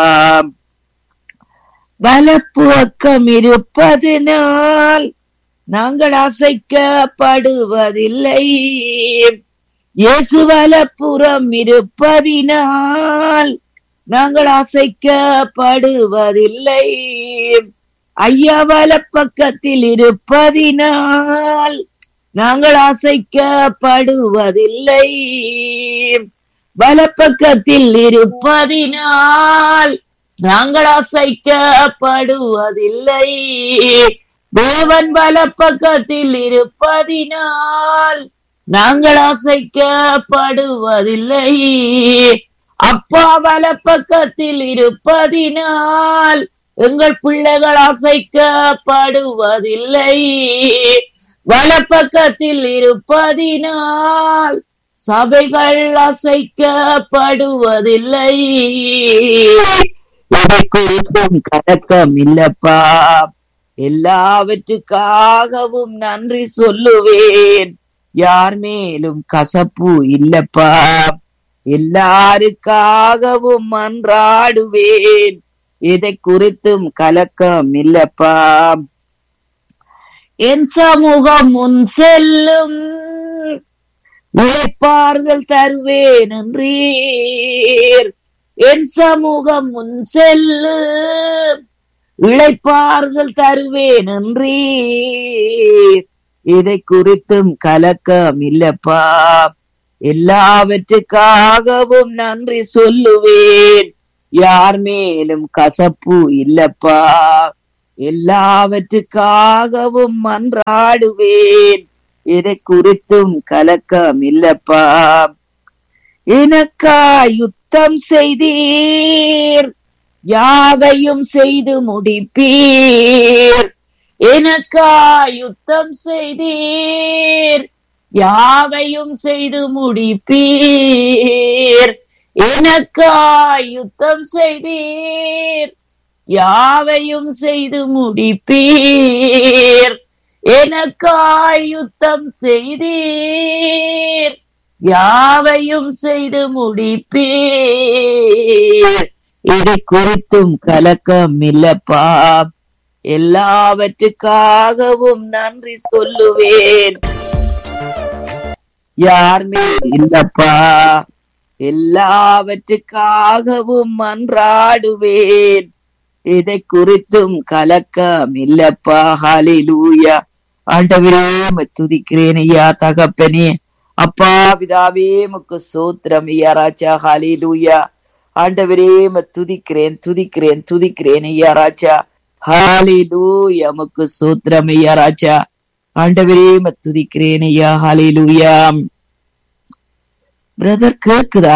வலப்புவக்கம் இருப்பதினால் நாங்கள் அசைக்கப்படுவதில்லை இயேசு வலப்புறம் இருப்பதினால் நாங்கள் அசைக்கப்படுவதில்லை ஐயா வலப்பக்கத்தில் இருப்பதினால் நாங்கள் அசைக்கப்படுவதில்லை வலப்பக்கத்தில் இருப்பதினால் நாங்கள் அசைக்கப்படுவதில்லை தேவன் வலப்பக்கத்தில் இருப்பதினால் நாங்கள் அசைக்கப்படுவதில்லை அப்பா வலப்பக்கத்தில் இருப்பதினால் எங்கள் பிள்ளைகள் அசைக்கப்படுவதில்லை வலப்பக்கத்தில் இருப்பதினால் சபைகள் அசைக்கப்படுவதில்லை இதை குறித்தும் கலக்கம் இல்லப்பா எல்லாவற்றுக்காகவும் நன்றி சொல்லுவேன் யார் மேலும் கசப்பு இல்லப்பா எல்லாருக்காகவும் மன்றாடுவேன் இதை குறித்தும் கலக்கம் இல்லப்பா என் சமூகம் முன் செல்லும் உழைப்பார்கள் தருவேன் என்றீர் என் சமூகம் முன் செல்லும் இழைப்பார்கள் தருவேன் என்றீர் இதை குறித்தும் கலக்கம் இல்லப்பா எல்லாவற்றுக்காகவும் நன்றி சொல்லுவேன் யார் மேலும் கசப்பு இல்லப்பா எல்லாவற்றுக்காகவும் மன்றாடுவேன் எதை குறித்தும் கலக்கம் இல்லப்பா எனக்கா யுத்தம் செய்தீர் யாவையும் செய்து முடிப்பீர் எனக்கா யுத்தம் செய்தீர் யாவையும் செய்து முடிப்பீர் எனக்கா யுத்தம் செய்தீர் யாவையும் செய்து முடிப்பீர் எனக்கா யுத்தம் செய்தீர் யாவையும் செய்து முடிப்பீர் இதை குறித்தும் கலக்கம் இல்லப்பா எல்லாவற்றுக்காகவும் நன்றி சொல்லுவேன் யாருமே இல்லப்பா எல்லாவற்றுக்காகவும் மன்றாடுவேன் இதை குறித்தும் கலக்கம் இல்லப்பா ஹalleluya ஆண்டவரே உம்மை துதிக்கிறேன் ஐயா தகப்பனே அப்பா பிதாவே முக்கு சோத்திரம் ஐயா ராஜா ஹalleluya ஆண்டவரே உம்மை துதிக்கிறேன் துதிக்கிறேன் துதிக்கிறேன் ஐயா ராஜா ஹalleluya முக்கு சோத்திரம் ஐயா ராஜா ஆண்டவரே உம்மை துதிக்கிறேன் ஐயா ஹalleluya பிரதர் கேக்குதா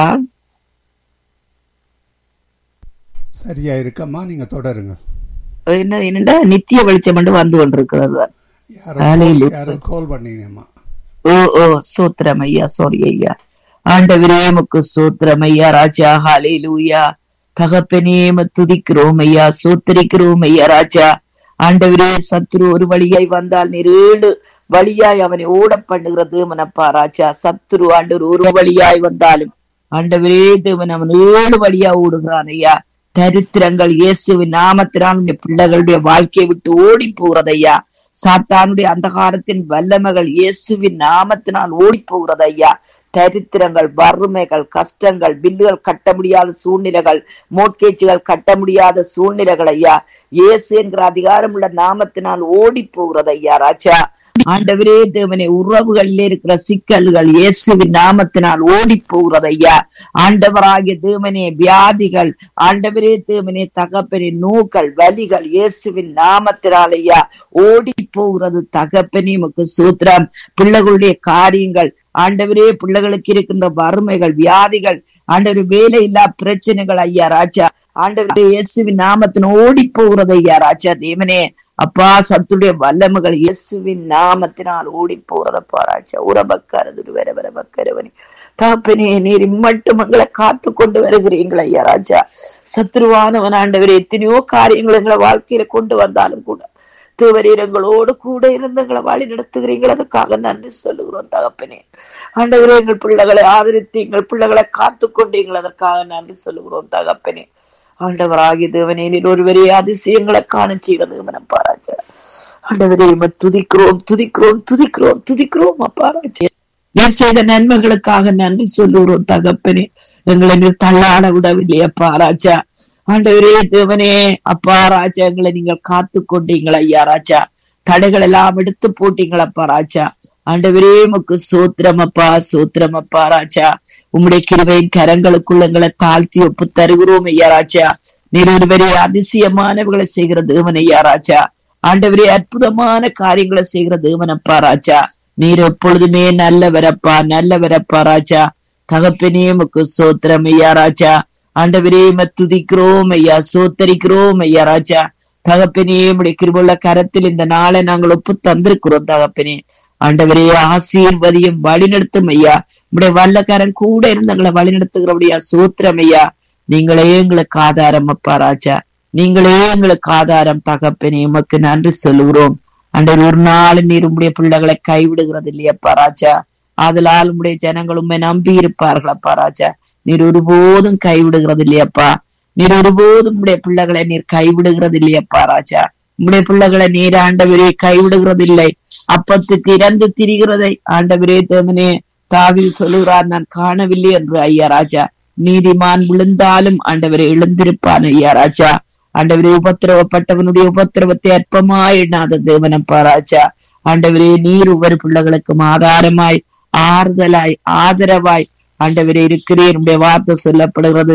சரியா இருக்கம்மா நீங்க தொடருங்க என்ன என்னடா நித்திய வெளிச்சம் மட்டும் வந்து கொண்டிருக்கிறது யாரோ Hallelujah. யாரோ கால் பண்ணீங்கம்மா ஓ ஓ சூத்திரம் ஐயா சாரி ஐயா ஆண்டவரே முக்கு சூத்திரம் ஐயா ராஜா ஹalleluya தகப்பனே உம்மை துதிக்கிறோம் ஐயா சூத்திரிக்கிறோம் ஐயா ராஜா ஆண்டவரே சத்ரு ஒரு வழியாய் வந்தால் நீரேழு வழியாய் அவனை ஓட பண்ணுகிறது மனப்பா ராஜா சத்ரு ஆண்டவர் ஒரு வழியாய் வந்தாலும் ஆண்டவரே தேவன் அவன் ஏழு வழியா ஓடுகிறான் ஐயா தரித்திரங்கள் இயேசுவின் நாமத்தினால் உடைய பிள்ளைகளுடைய வாழ்க்கையை விட்டு ஓடி போகிறதையா சாத்தானுடைய அந்தகாரத்தின் வல்லமைகள் இயேசுவின் நாமத்தினால் ஓடி போகிறது ஐயா தரித்திரங்கள் வறுமைகள் கஷ்டங்கள் பில்லுகள் கட்ட முடியாத சூழ்நிலைகள் மோட்கேச்சுகள் கட்ட முடியாத சூழ்நிலைகள் ஐயா இயேசு என்கிற அதிகாரம் உள்ள நாமத்தினால் ஓடி போகிறது ஐயா ராஜா ஆண்டவரே தேவனே உறவுகளில் இருக்கிற சிக்கல்கள் இயேசுவின் நாமத்தினால் ஓடி போகிறது ஐயா ஆண்டவராகிய தேவனே வியாதிகள் ஆண்டவரே தேவனே தகப்பனே நோக்கள் வலிகள் இயேசுவின் நாமத்தினால் ஐயா ஓடி போகிறது தகப்பனே உமக்கு சூத்திரம் பிள்ளைகளுடைய காரியங்கள் ஆண்டவரே பிள்ளைகளுக்கு இருக்கின்ற வறுமைகள் வியாதிகள் ஆண்டவர் வேலை இல்லா பிரச்சனைகள் ஐயா ராஜா ஆண்டவரே இயேசுவின் நாமத்தின் ஓடி போகிறது ஐயா ராஜா தேவனே அப்பா சத்துடைய வல்லமைகள் இயேசுவின் நாமத்தினால் ஓடி போறதப்பா ராஜா உரபக்கரது வர வர பக்கரவனி தாப்பனே நீர் இம்மட்டும் எங்களை காத்து கொண்டு வருகிறீங்களா ஐயா ராஜா சத்ருவானவன் ஆண்டவர் எத்தனையோ காரியங்கள் எங்களை வாழ்க்கையில கொண்டு வந்தாலும் கூட தேவரீரங்களோடு கூட இருந்து எங்களை வழி நடத்துகிறீங்கள் அதுக்காக நன்றி சொல்லுகிறோம் தகப்பனே ஆண்டவரே எங்கள் பிள்ளைகளை ஆதரித்து எங்கள் பிள்ளைகளை காத்து கொண்டீங்கள் அதற்காக நன்றி சொல்லுகிறோம் தகப்பனே ஆண்டவராகிய தேவனே நீர் ஒருவரே அதிசயங்களை காண செய்கிறது மனப்பாராஜா ஆண்டவரே உம்மை துதிக்கிறோம் துதிக்கிறோம் துதிக்கிறோம் துதிக்கிறோம் அப்பாராஜா நீர் செய்த நன்மைகளுக்காக நன்றி சொல்லுகிறோம் தகப்பனே எங்களை நீர் தள்ளாட விடவில்லை அப்பா ராஜா ஆண்டவரே தேவனே அப்பா ராஜா எங்களை நீங்கள் காத்து கொண்டீங்கள் ஐயா ராஜா தடைகள் எல்லாம் எடுத்து போட்டீங்களப்பா ராஜா ஆண்டவரே உமக்கு சோத்திரம் அப்பா சோத்திரம் அப்பா ராஜா உம்முடைய கிருபையின் கரங்களுக்குள்ள எங்களை தாழ்த்தி ஒப்பு தருகிறோம் ஐயா ராஜா நீர் ஒருவரே அதிசயமானவர்களை செய்கிற தேவன் ஐயா ராஜா ஆண்டவரே அற்புதமான காரியங்களை செய்கிற தேவன் அப்பா ராஜா நீர் எப்பொழுதுமே நல்லவரப்பா நல்லவரப்பா ராஜா தகப்பனே உமக்கு சோத்திரம் ஐயா ராஜா ஆண்டவரே துதிக்கிறோம் ஐயா சோத்தரிக்கிறோம் ஐயா ராஜா தகப்பனே உடைய கிருபுள்ள கரத்தில் இந்த நாளை நாங்கள் ஒப்பு தந்திருக்கிறோம் தகப்பனே ஆண்டவரே ஆசீர்வதியும் வழிநடத்தும் ஐயா உடைய வல்லக்காரன் கூட இருந்து எங்களை வழிநடத்துகிறபடியா சூத்திரம் ஐயா நீங்களே எங்களுக்கு ஆதாரம் அப்பா ராஜா நீங்களே எங்களுக்கு ஆதாரம் தகப்பனே உமக்கு நன்றி சொல்லுகிறோம் அண்டர் ஒரு நாள் நீர் உடைய பிள்ளைகளை கைவிடுகிறது இல்லையப்பா ராஜா ஆதலால் உடைய ஜனங்கள் உண்மை நம்பி இருப்பார்கள் அப்பா ராஜா நீர் ஒருபோதும் கைவிடுகிறது இல்லையப்பா நீர் ஒருபோதும் உடைய பிள்ளைகளை நீர் கைவிடுகிறது இல்லையப்பா ராஜா உடைய பிள்ளைகளை நீர் ஆண்டவரே கைவிடுகிறது இல்லை அப்பத்துக்கு இறந்து திரிகிறதை ஆண்டவரே தேவனே தாவில் சொல்லுகிறார் நான் காணவில்லை என்று ஐயா ராஜா நீதிமான் விழுந்தாலும் ஆண்டவரை எழுந்திருப்பான் ஐயா ராஜா ஆண்டவரே உபத்திரவப்பட்டவனுடைய உபத்திரவத்தை அற்பமாய் எண்ணாத தேவனப்பா ராஜா ஆண்டவரே நீர் ஒவ்வொரு பிள்ளைகளுக்கும் ஆதாரமாய் ஆறுதலாய் ஆதரவாய் ஆண்டவரே இருக்கிறேன் உடைய வார்த்தை சொல்லப்படுகிறது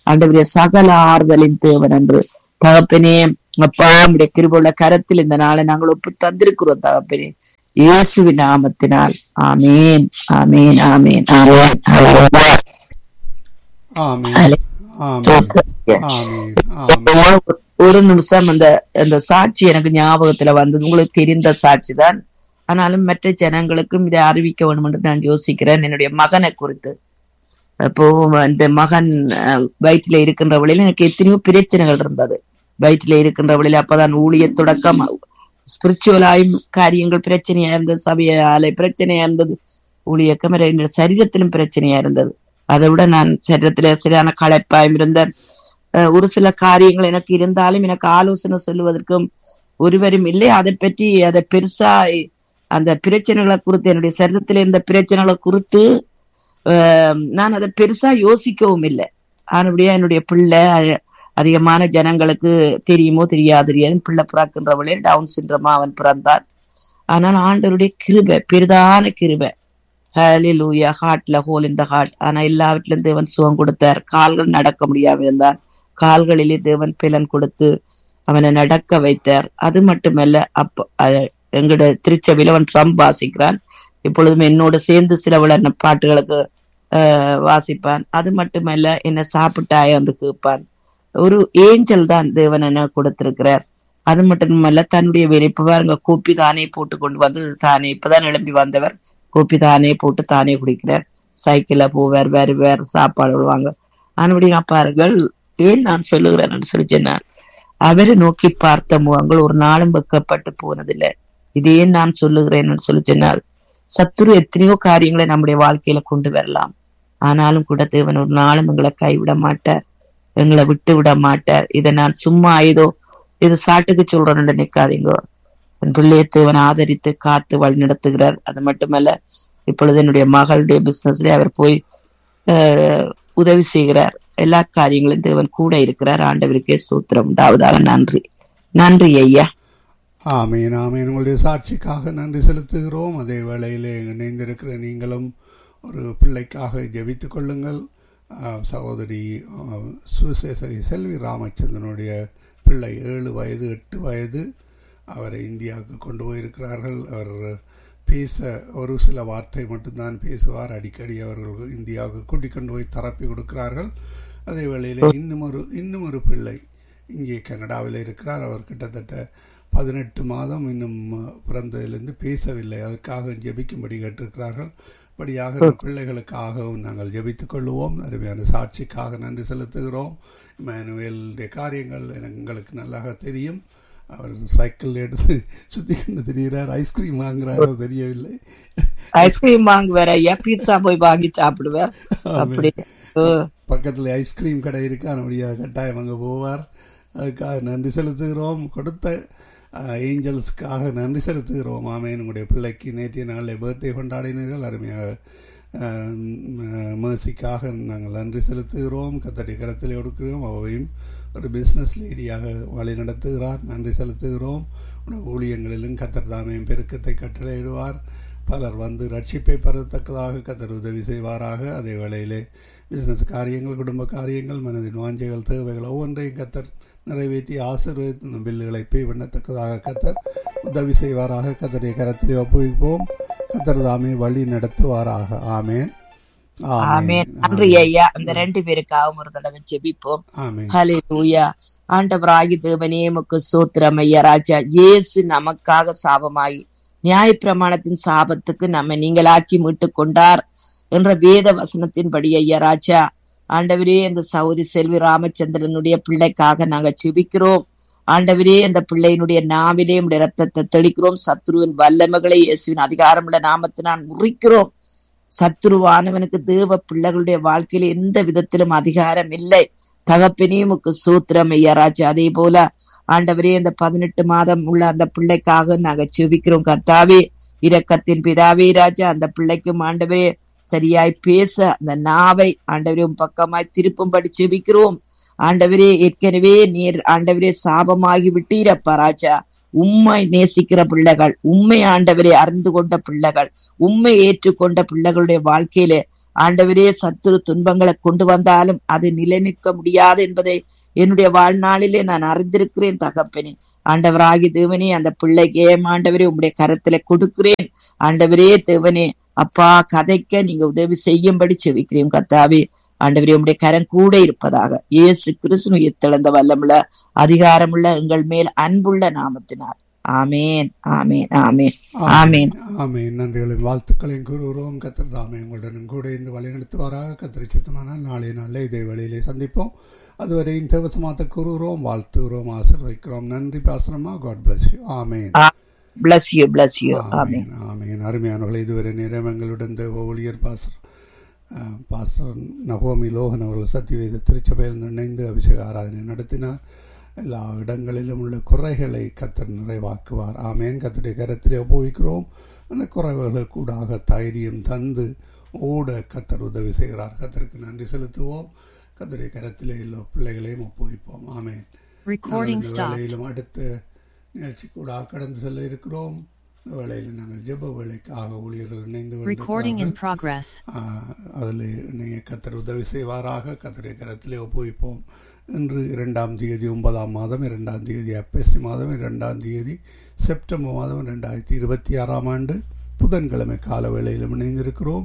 ஆண்டவரே சகல ஆறுதலின் தேவன் என்று தகப்பனே அப்பா உடைய கிருபுள்ள கரத்தில் இந்த நாளை நாங்கள் ஒப்பு தந்திருக்கிறோம் தகப்பனே இயேசுவின் நாமத்தினால் ஆமேன் ஆமேன் ஆமேன் ஆமேன் ஹalleluya. ஆமென் ஹalleluya. ஆமென் ஆமென் ஆமென் ஒரு நிமிஷம் அந்த அந்த சாட்சி எனக்கு ஞாபகத்துல வந்தது உங்களுக்கு தெரிந்த சாட்சி தான் ஆனாலும் மற்ற ஜனங்களுக்கும் இதை அறிவிக்க வேண்டும் என்று நான் யோசிக்கிறேன் என்னுடைய மகனை குறித்து அப்போ அந்த மகன் அஹ், வயிற்றில இருக்கின்ற வழியில எனக்கு எத்தனையோ பிரச்சனைகள் இருந்தது வயிற்றில இருக்கின்ற வழியில அப்பதான் ஊழிய தொடக்கம் ஸ்பிரிச்சுவலாயும் காரியங்கள் பிரச்சனையா இருந்தது சபையால பிரச்சனையா இருந்தது ஊழியக்கம் என்னுடைய சரீரத்திலும் பிரச்சனையா இருந்தது அதை விட நான் சரீரத்தில சரியான களைப்பாயும் இருந்தேன் அஹ், ஒரு சில காரியங்கள் எனக்கு இருந்தாலும் எனக்கு ஆலோசனை சொல்லுவதற்கும் ஒருவரும் இல்லை அதை பற்றி அதை பெருசா அந்த பிரச்சனைகளை குறித்து என்னுடைய சரீரத்தில் இருந்த பிரச்சனைகளை குறித்து ஆஹ் நான் அதை பெருசா யோசிக்கவும் இல்லை ஆனபடியா என்னுடைய பிள்ளை அ- அதிகமான ஜனங்களுக்கு தெரியுமோ தெரியாது தெரியாது பிள்ளை பிறக்கின்றவளே டவுன் சிண்ட்ரமா அவன் பிறந்தான் ஆனால் ஆண்டவருடைய கிருபை பெரிதான கிருபை ஹalleluya ஹார்ட்ல ஹோல் இந்த ஹார்ட் ஆனா எல்லாவற்றிலும் தேவன் சுகம் கொடுத்தார் கால்கள் நடக்க முடியாம இருந்தார் கால்களிலே தேவன் பிலன் கொடுத்து அவனை நடக்க வைத்தார் அது மட்டுமல்ல அப்ப அஹ், எங்கட திருச்சபையில அவன் ட்ரம் வாசிக்கிறான் இப்பொழுதும் என்னோட சேர்ந்து சில விளன பாட்டுகளுக்கு ஆஹ், வாசிப்பான் அது மட்டுமல்ல என்ன சாப்பிட்டாய் என்று கேட்பான் ஒரு ஏஞ்சல் தான் தேவன் என்ன கொடுத்திருக்கிறார் அது மட்டுமல்ல தன்னுடைய வேலை இப்ப பாருங்க கோப்பி தானே போட்டு கொண்டு வந்து தானே இப்பதான் எழும்பி வந்தவர் கோப்பி தானே போட்டு தானே குடிக்கிறார் சைக்கிள்ல போவார் வேறு வேறு சாப்பாடு விடுவாங்க ஆனபடி பாருங்கள் ஏன் நான் சொல்லுகிறேன் சொல்லி சொன்னார் அவரை நோக்கி பார்த்த முகங்கள் ஒரு நாளும் வெக்கப்பட்டு போனதில்லை இதே நான் சொல்லுகிறேன் சொல்லி சொன்னால் சத்துரு எத்தனையோ காரியங்களை நம்முடைய வாழ்க்கையில கொண்டு வரலாம் ஆனாலும் கூட தேவன் ஒரு நாளும் எங்களை கைவிட மாட்டார் எங்களை விட்டு விட மாட்டார் இதை நான் சும்மா ஏதோ இது சாட்டுக்கு சொல்றேன்னு நினைக்காதீங்க என் பிள்ளையை தேவன் ஆதரித்து காத்து வழி நடத்துகிறார் அது மட்டுமல்ல இப்பொழுது என்னுடைய மகளுடைய பிசினஸ்ல அவர் போய் ஆஹ், உதவி செய்கிறார் எல்லா காரியங்களும் தேவன் கூட இருக்கிறார் ஆண்டவருக்கே சூத்திரம் உண்டாவதாக நன்றி நன்றி ஐயா ஆமீன் ஆமீன் உங்களுடைய சாட்சிக்காக நன்றி செலுத்துகிறோம் அதே வேளையிலே இணைந்திருக்கிற நீங்களும் ஒரு பிள்ளைக்காக ஜெபித்துக் கொள்ளுங்கள் ஆ, சகோதரி ஆ, சுவிசேஷகி செல்வி ராமச்சந்திரனுடைய பிள்ளை ஏழு வயது எட்டு வயது அவரை இந்தியாவுக்கு கொண்டு போயிருக்கிறார்கள் அவர் பேச ஒரு சில வார்த்தை மட்டும்தான் பேசுவார் அடிக்கடி அவர்கள் இந்தியாவுக்கு கூட்டிக் கொண்டு போய் தரப்பி கொடுக்கிறார்கள் அதே வேளையில் இன்னும் ஒரு இன்னும் ஒரு பிள்ளை இங்கே கனடாவில் இருக்கிறார் அவர் கிட்டத்தட்ட பதினெட்டு மாதம் இன்னும் பிறந்ததிலிருந்து பேசவில்லை அதுக்காக ஜெபிக்கும்படி கேட்டிருக்கிறார்கள் படியாக இந்த பிள்ளைகளுக்காகவும் நாங்கள் ஜெபித்துக் கொள்வோம் அருமையான சாட்சிக்காக நன்றி செலுத்துகிறோம் இமானுவேலுடைய காரியங்கள் எனக்கு எங்களுக்கு நல்லாக தெரியும் அவர் சைக்கிள் எடுத்து சுத்தி கொண்டு திரிகிறார் ஐஸ்கிரீம் வாங்குறாரோ தெரியவில்லை ஐஸ்கிரீம் வாங்குவார் ஐயா பீட்சா போய் வாங்கி சாப்பிடுவார் அப்படி ஓ, பக்கத்தில் ஐஸ்கிரீம் கடை இருக்கு அதனுடைய கட்டாயம் அங்கே போவார் அதுக்காக நன்றி செலுத்துகிறோம் கொடுத்த ஏஞ்சல்ஸ்க்காக நன்றி செலுத்துகிறோம் ஆமேன் உங்களுடைய பிள்ளைக்கு நேற்றைய நாளில் பர்த்டே கொண்டாடினீர்கள் அருமையாக மேர்சிக்காக நாங்கள் நன்றி செலுத்துகிறோம் கத்தடி கரத்தில் கொடுக்கிறோம் அவையும் ஒரு பிஸ்னஸ் லேடியாக வழி நடத்துகிறார் நன்றி செலுத்துகிறோம் உடைய ஊழியங்களிலும் கத்தர் தாமையும் பெருக்கத்தை கட்டளையிடுவார் பலர் வந்து ரட்சிப்பை பெறத்தக்கதாக கத்தர் உதவி செய்வாராக அதே வேளையிலே பிசினஸ் காரியங்கள் குடும்ப காரியங்கள் மனதின் வாஞ்சைகள் தேவைகள் ஒவ்வொன்றையும் கத்தர் நிறைவேற்றி ஆசீர்வதித்து பில்லுகளை பே பண்ணத்தக்கதாக கத்தர் உதவி செய்வாராக கத்தருடைய கரத்திலே ஒப்புவிப்போம் கத்தர் தாமே வழி நடத்துவாராக ஆமேன் ஆமென் நன்றி ஐயா அந்த ரெண்டு பேருக்காகவும் ஒரு தடவை ஜெபிப்போம் ஆமேன் ஹalleluya ஆண்டவராகி தேவனே உமக்கு சோத்திரம் ஐயா ராஜா இயேசு நமக்காக சாபமாகி நியாயப்பிரமாணத்தின் சாபத்துக்கு நம்மை நீங்களாக்கி மீட்டு கொண்டார் என்ற வேத வசனத்தின்படி ஐயா ராஜா ஆண்டவரே இந்த சௌரி செல்வி ராமச்சந்திரனுடைய பிள்ளைக்காக நாங்க செபிக்கிறோம் ஆண்டவரே அந்த பிள்ளையினுடைய நாவிலே உடைய ரத்தத்தை தெளிக்கிறோம் சத்ருவின் வல்லமைகளை இயேசுவின் அதிகாரமுள்ள நாமத்தினால் முறிக்கிறோம் சத்துருவானவனுக்கு தேவ பிள்ளைகளுடைய வாழ்க்கையில எந்த விதத்திலும் அதிகாரம் இல்லை தகப்பனே உமக்கு சூத்திரம் ஐயா ராஜா அதே போல ஆண்டவரே இந்த பதினெட்டு மாதம் உள்ள அந்த பிள்ளைக்காக நாங்க செபிக்கிறோம் கர்த்தாவே இரக்கத்தின் பிதாவே ராஜா அந்த பிள்ளைக்கும் ஆண்டவரே சரியாய் பேச அந்த நாவை ஆண்டவரே உம் பக்கமாய் திருப்பும்படி செபிக்கிறோம் ஆண்டவரே ஏற்கனவே நீர் ஆண்டவரே சாபமாகி விட்டீரப்பா ராஜா உம்மை நேசிக்கிற பிள்ளைகள் உண்மை ஆண்டவரை அறிந்து கொண்ட பிள்ளைகள் உண்மை ஏற்றுக்கொண்ட பிள்ளைகளுடைய வாழ்க்கையிலே ஆண்டவரே சத்துரு துன்பங்களை கொண்டு வந்தாலும் அது நிலைநிற்க முடியாது என்பதை என்னுடைய வாழ்நாளிலே நான் அறிந்திருக்கிறேன் தகப்பனே ஆண்டவராகி தேவனே அந்த பிள்ளைக்கு ஆண்டவரே உங்களுடைய கரத்துல கொடுக்கிறேன் ஆண்டவரே தேவனே அப்பா கதைக்க நீங்க உதவி செய்யும்படி செவிக்கிறேன் கத்தாவே ஆண்டவரே உங்களுடைய கரம் கூட இருப்பதாக இயேசு கிறிஸ்து உயிர்த்தெழுந்த வல்லமுள்ள அதிகாரமுள்ள எங்கள் மேல் அன்புள்ள நாமத்தினார் ஆமேன் ஆமேன் ஆமேன் ஆமேன் ஆமேன் நன்றிகளின் வாழ்த்துக்களையும் கூறுகிறோம் கத்தர் தாமே உங்களுடன் கூட இந்த வழி நடத்துவாராக கத்திரி சித்தமானால் நாளை நாளில் இதே வழியிலே சந்திப்போம் அதுவரை இந்த தேவசமாத்த கூறுகிறோம் வாழ்த்துகிறோம் ஆசிர்வதிக்கிறோம் நன்றி பாசனமா God bless you amen bless you bless you amen amen amen அருமையானவர்கள் இதுவரை நேரம் எங்களுடன் தேவ ஊழியர் பாசர் பாஸ்டர் நகோமி லோகன் அவர்கள் சத்தியவேத திருச்சபையில் இணைந்து அபிஷேக ஆராதனை நடத்தினார் எல்லா இடங்களிலும் உள்ள குறைகளை கத்தர் நிறைவாக்குவார் ஆமேன் கத்தருடைய கரத்திலே உபயோகிக்கிறோம் அந்த குறைவுகள் கூடாக தைரியம் தந்து ஓட கத்தர் உதவி செய்கிறார் கத்தருக்கு நன்றி செலுத்துவோம் கத்தருடைய கரத்திலே எல்லா பிள்ளைகளையும் ஒப்புவிப்போம் ஆமேன் வேலையிலும் அடுத்த நிகழ்ச்சி கூட கடந்து செல்ல இருக்கிறோம் இந்த வேளையில் நாங்கள் ஜெப வேலைக்காக ஊழியர்கள் இணைந்து அதில் இணைய கத்தர் உதவி செய்வாராக கத்தருடைய கரத்திலே ஒப்புவிப்போம் இன்று இரண்டாம் தேதி ஒன்பதாம் மாதம் இரண்டாம் தேதி அப்பேசி மாதம் இரண்டாம் தேதி செப்டம்பர் மாதம் ரெண்டாயிரத்தி இருபத்தி ஆறாம் ஆண்டு புதன்கிழமை கால வேளையிலும் இணைந்திருக்கிறோம்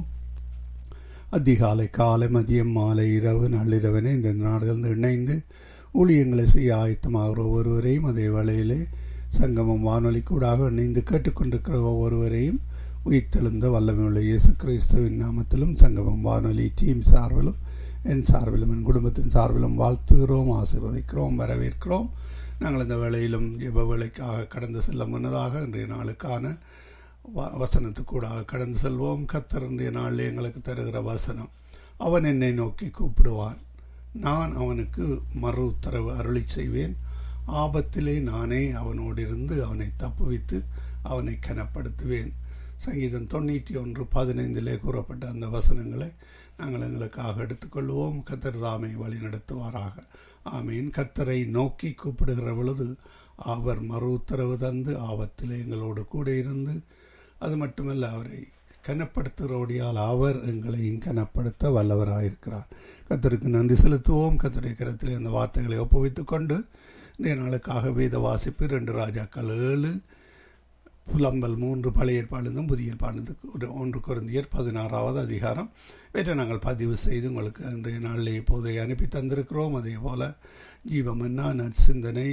அதிகாலை காலை மதியம் மாலை இரவு நள்ளிரவனே இந்த நாடுகள் இணைந்து ஊழியங்களை செய்ய ஆயத்தமாகிற ஒவ்வொருவரையும் அதே வேளையிலே சங்கமம் வானொலி கூடாக இணைந்து கேட்டுக்கொண்டிருக்கிற ஒவ்வொருவரையும் உயிர்த்தெழுந்த வல்லமையுள்ள இயேசு கிறிஸ்துவின் நாமத்திலும் சங்கமம் வானொலி டீம் சார்பிலும் என் சார்பிலும் என் குடும்பத்தின் சார்பிலும் வாழ்த்துகிறோம் ஆசீர்வதிக்கிறோம் வரவேற்கிறோம் நாங்கள் இந்த வேளையிலும் ஜெப வேலைக்காக கடந்து செல்ல முன்னதாக இன்றைய நாளுக்கான வசனத்துக்கூடாக கடந்து செல்வோம் கத்தர் இன்றைய நாளில் எங்களுக்கு தருகிற வசனம் அவன் என்னை நோக்கி கூப்பிடுவான் நான் அவனுக்கு மறு உத்தரவு அருளி செய்வேன் ஆபத்திலே நானே அவனோடு இருந்து அவனை தப்புவித்து அவனை கனப்படுத்துவேன் சங்கீதம் தொண்ணூற்றி ஒன்று பதினைந்திலே கூறப்பட்ட அந்த வசனங்களை நாங்கள் எங்களுக்காக எடுத்துக்கொள்வோம் கத்தர் தாமை வழி நடத்துவாராக ஆமீன் கத்தரை நோக்கி கூப்பிடுகிற பொழுது அவர் மறு உத்தரவு தந்து ஆபத்திலே எங்களோடு கூட இருந்து அது மட்டுமல்ல அவரை கனப்படுத்துகிறோடியால் அவர் எங்களையும் கனப்படுத்த வல்லவராயிருக்கிறார் கத்தருக்கு நன்றி செலுத்துவோம் கத்தருடைய கரத்தில் இந்த வார்த்தைகளை ஒப்புவித்துக் கொண்டு இன்றைய நாளுக்காக வேத வாசிப்பு ரெண்டு ராஜாக்கள் ஏழு புலம்பல் மூன்று பழைய ஏற்பாடுந்தும் புதிய ஏற்பாடு ஒன்று குருந்தியர் பதினாறாவது அதிகாரம் இவற்றை நாங்கள் பதிவு செய்து உங்களுக்கு இன்றைய நாளிலே இப்போதை அனுப்பி தந்திருக்கிறோம் அதே போல் ஜீவமன்னா நற்சிந்தனை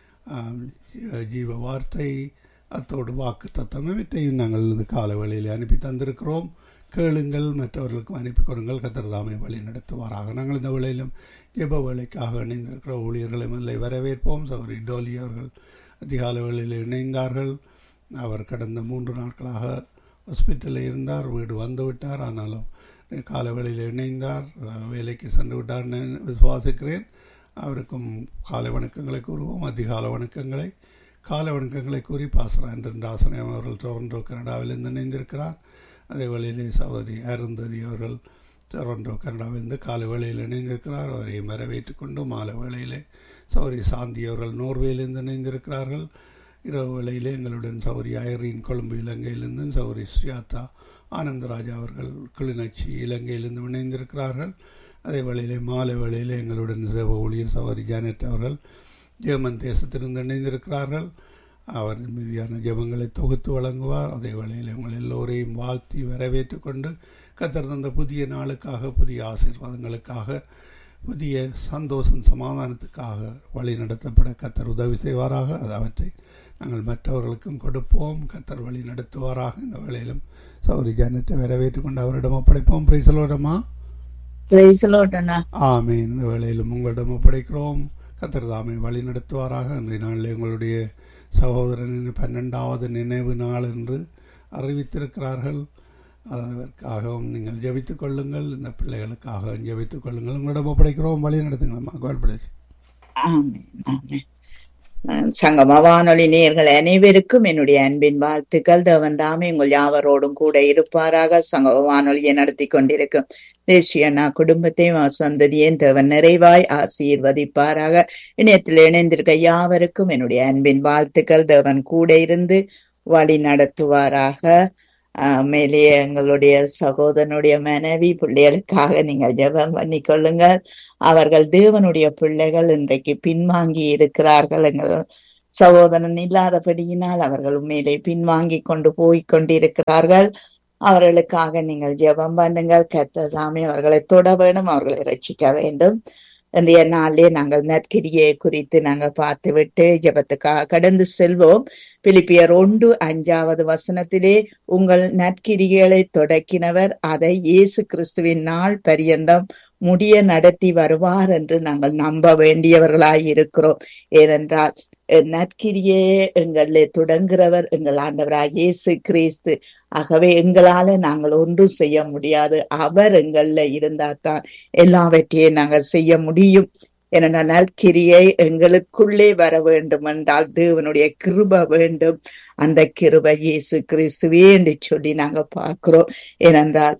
ஜீவ வார்த்தை அத்தோடு வாக்கு தத்தம் இவற்றையும் நாங்கள் இந்த கால வேளையில் அனுப்பி தந்திருக்கிறோம் கேளுங்கள் மற்றவர்களுக்கும் அனுப்பி கொடுங்கள் கத்திரதாமை வழி நடத்துவாராக நாங்கள் இந்த வேளையிலும் ஜெப வேலைக்காக இணைந்திருக்கிற ஊழியர்களை முதலை வரவேற்போம் சௌரி டோலி அவர்கள் அதிகால வேளையில் இணைந்தார்கள் அவர் கடந்த மூன்று நாட்களாக ஹாஸ்பிட்டலில் இருந்தார் வீடு வந்து விட்டார் ஆனாலும் கால வேளையில் இணைந்தார் வேலைக்கு சென்று விட்டார் விசுவாசிக்கிறேன் அவருக்கும் காலை வணக்கங்களை கூறுவோம் அதிகால வணக்கங்களை காலை வணக்கங்களை கூறி பாசர் ஆண்டன் அவர்கள் டொரண்டோ கனடாவிலிருந்து இணைந்திருக்கிறார் அதே வேளையிலே சகோதரி அருந்ததி அவர்கள் டொரண்டோ கனடாவிலிருந்து காலை வேளையில் இணைந்திருக்கிறார் அவரை வரவேற்றுக் கொண்டு மாலை வேளையிலே சௌரி சாந்தி அவர்கள் நோர்வேலிருந்து இணைந்திருக்கிறார்கள் இரவு வேளையிலே எங்களுடன் சௌரி ஐரீன் கொழும்பு இலங்கையிலிருந்தும் சௌரி சுயாத்தா ஆனந்தராஜா அவர்கள் கிளிநொச்சி இலங்கையிலிருந்து இணைந்திருக்கிறார்கள் அதே வேளையிலே மாலை வேளையிலே எங்களுடன் சேவ ஊழியர் சௌரி ஜானட் அவர்கள் ஜெர்மன் தேசத்திலிருந்து இணைந்திருக்கிறார்கள் அவர் மீதியான ஜெபங்களை தொகுத்து வழங்குவார் அதே வேளையில் உங்கள் எல்லோரையும் வாழ்த்தி வரவேற்று கொண்டு கத்தர் தந்த புதிய நாளுக்காக புதிய ஆசீர்வாதங்களுக்காக புதிய சந்தோஷம் சமாதானத்துக்காக வழி நடத்தப்பட கத்தர் உதவி செய்வாராக அது அவற்றை நாங்கள் மற்றவர்களுக்கும் கொடுப்போம் கத்தர் வழி நடத்துவாராக இந்த வேளையிலும் சௌரி ஜானத்தை வரவேற்று கொண்டு அவரிடம் ஒப்படைப்போம் பிரைசலோடமா ஆமேன் இந்த வேளையிலும் உங்களிடம் ஒப்படைக்கிறோம் கத்தர் தாமை வழி நடத்துவாராக இன்றைய நாளில் எங்களுடைய சகோதரனின் பன்னெண்டாவது நினைவு நாள் என்று அறிவித்திருக்கிறார்கள் அதற்காகவும் நீங்கள் ஜபித்துக் கொள்ளுங்கள் இந்த பிள்ளைகளுக்காக ஜபித்துக் கொள்ளுங்கள் உங்களிடம் ஒப்படைக்கிறோம் வழி நடத்துங்களம்மா கோல்படேஷ் சங்கம வானொலி நேர்கள் அனைவருக்கும் என்னுடைய அன்பின் வாழ்த்துக்கள் தேவன் தாமே உங்கள் யாவரோடும் கூட இருப்பாராக சங்கம வானொலியை நடத்தி கொண்டிருக்கும் தேசியண்ணா குடும்பத்தையும் சந்ததியையும் தேவன் நிறைவாய் ஆசீர்வதிப்பாராக இணையத்தில் இணைந்திருக்க யாவருக்கும் என்னுடைய அன்பின் வாழ்த்துக்கள் தேவன் கூட இருந்து வழி நடத்துவாராக ஆஹ் மேலேயே எங்களுடைய சகோதரனுடைய மனைவி பிள்ளைகளுக்காக நீங்கள் ஜெபம் பண்ணி கொள்ளுங்கள் அவர்கள் தேவனுடைய பிள்ளைகள் இன்றைக்கு பின்வாங்கி இருக்கிறார்கள் எங்கள் சகோதரன் இல்லாதபடியினால் அவர்கள் உண்மையிலே பின்வாங்கி கொண்டு போய் கொண்டிருக்கிறார்கள் அவர்களுக்காக நீங்கள் ஜெபம் பண்ணுங்கள் கத்ததாமே அவர்களை தொட வேண்டும் அவர்களை ரட்சிக்க வேண்டும் இன்றைய நாளிலே நாங்கள் நற்கிரியை குறித்து நாங்கள் பார்த்துவிட்டு ஜெபத்துக்காக கடந்து செல்வோம் பிலிப்பியர் ஒன்று அஞ்சாவது வசனத்திலே உங்கள் நற்கிரிகளை தொடக்கினவர் அதை இயேசு கிறிஸ்துவின் நாள் பரியந்தம் முடிய நடத்தி வருவார் என்று நாங்கள் நம்ப வேண்டியவர்களாய் இருக்கிறோம் ஏனென்றால் நற்கிரியே எங்களை தொடங்குகிறவர் எங்கள் ஆண்டவராக இயேசு கிறிஸ்து ஆகவே எங்களால நாங்கள் ஒன்றும் செய்ய முடியாது அவர் எங்கள்ல இருந்தால்தான் எல்லாவற்றையும் நாங்கள் செய்ய முடியும் என நற்கிரியை எங்களுக்குள்ளே வர வேண்டும் என்றால் தேவனுடைய கிருப வேண்டும் அந்த கிருப இயேசு கிறிஸ்துவே என்று சொல்லி நாங்க பார்க்கிறோம் ஏனென்றால்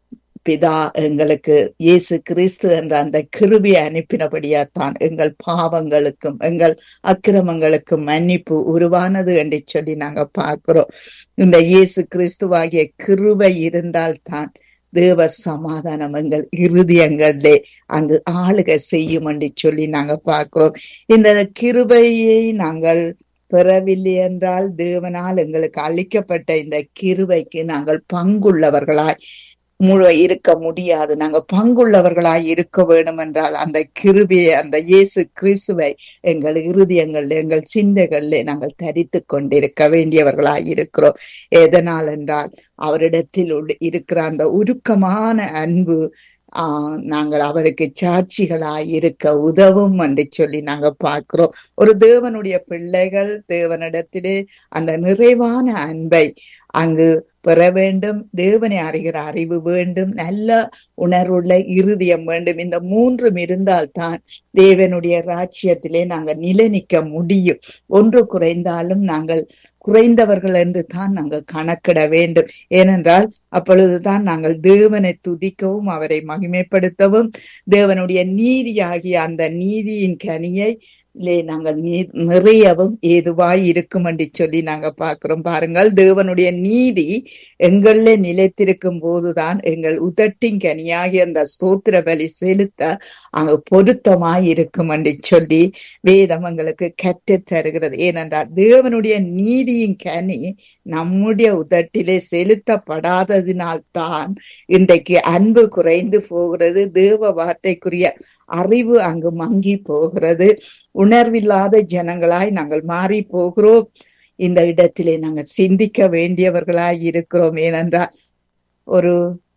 பிதா எங்களுக்கு இயேசு கிறிஸ்து என்ற அந்த கிருபியை அனுப்பினபடியாத்தான் எங்கள் பாவங்களுக்கும் எங்கள் அக்கிரமங்களுக்கும் மன்னிப்பு உருவானது என்று சொல்லி நாங்க பார்க்கிறோம் இந்த இயேசு கிறிஸ்துவாகிய கிருபை இருந்தால்தான் தேவ சமாதானம் எங்கள் இருதயங்களிலே அங்கு ஆளுக செய்யும் என்று சொல்லி நாங்க பார்க்கிறோம் இந்த கிருபையை நாங்கள் பெறவில்லை என்றால் தேவனால் எங்களுக்கு அளிக்கப்பட்ட இந்த கிருபைக்கு நாங்கள் பங்குள்ளவர்களாய் முழு இருக்க முடியாது நாங்க பங்குள்ளவர்களாய் இருக்க வேண்டும் என்றால் அந்த கிருபியை அந்த இயேசு கிறிஸ்துவை எங்கள் இருதயங்கள்ல எங்கள் சிந்தைகள்ல நாங்கள் தரித்து கொண்டிருக்க வேண்டியவர்களாய் இருக்கிறோம் எதனால் என்றால் அவரிடத்தில் உள்ள இருக்கிற அந்த உருக்கமான அன்பு ஆஹ் நாங்கள் அவருக்கு சாட்சிகளாய் இருக்க உதவும் என்று சொல்லி நாங்க பார்க்கிறோம் ஒரு தேவனுடைய பிள்ளைகள் தேவனிடத்திலே அந்த நிறைவான அன்பை அங்கு பெற வேண்டும் தேவனை அறிகிற அறிவு வேண்டும் நல்ல உணர்வுள்ள இருதயம் வேண்டும் இந்த மூன்றும் இருந்தால்தான் தேவனுடைய ராஜ்யத்திலே நாங்கள் நிலை நிற்க முடியும் ஒன்று குறைந்தாலும் நாங்கள் குறைந்தவர்கள் என்று தான் நாங்கள் கணக்கிட வேண்டும் ஏனென்றால் அப்பொழுதுதான் நாங்கள் தேவனை துதிக்கவும் அவரை மகிமைப்படுத்தவும் தேவனுடைய நீதியாகிய அந்த நீதியின் கனியை நாங்கள் நிறையவும் ஏதுவாய் இருக்கும் என்று சொல்லி நாங்க பாக்குறோம் பாருங்கள் தேவனுடைய நீதி எங்கள்ல நிலைத்திருக்கும் போதுதான் எங்கள் உதட்டின் கனியாகி அந்த ஸ்தோத்திர பலி செலுத்த அங்க பொருத்தமாய் இருக்கும் என்று சொல்லி வேதம் எங்களுக்கு கற்று தருகிறது ஏனென்றால் தேவனுடைய நீதியின் கனி நம்முடைய உதட்டிலே செலுத்தப்படாததினால் தான் இன்றைக்கு அன்பு குறைந்து போகிறது தேவ வார்த்தைக்குரிய அறிவு அங்கு மங்கி போகிறது உணர்வில்லாத ஜனங்களாய் நாங்கள் மாறி போகிறோம் இந்த இடத்திலே நாங்கள் சிந்திக்க வேண்டியவர்களாய் இருக்கிறோம் ஏனென்றால் ஒரு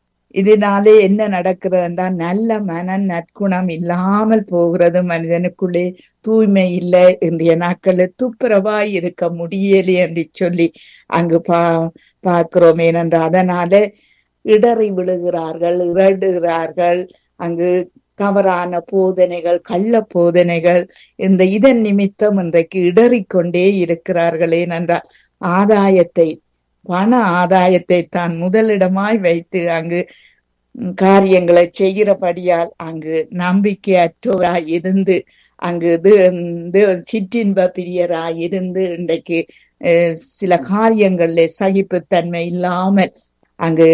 இதனாலே என்ன நடக்கிறது என்றால் நல்ல மன நற்குணம் இல்லாமல் போகிறது மனிதனுக்குள்ளே தூய்மை இல்லை இன்றைய நாட்கள்ல துப்புரவாய் இருக்க முடியலை என்று சொல்லி அங்கு பா பார்க்கிறோம் ஏனென்றால் அதனால இடறி விழுகிறார்கள் இரடுகிறார்கள் அங்கு தவறான போதனைகள் கள்ள போதனைகள் இந்த இதன் நிமித்தம் இன்றைக்கு இடறிக்கொண்டே இருக்கிறார்கள் ஏனென்றால் ஆதாயத்தை பண ஆதாயத்தை தான் முதலிடமாய் வைத்து அங்கு காரியங்களை செய்கிறபடியால் அங்கு நம்பிக்கையற்றோராய் இருந்து அங்கு சிற்றின்ப பிரியராய் இருந்து இன்றைக்கு சில காரியங்கள்ல சகிப்புத்தன்மை இல்லாமல் அங்கு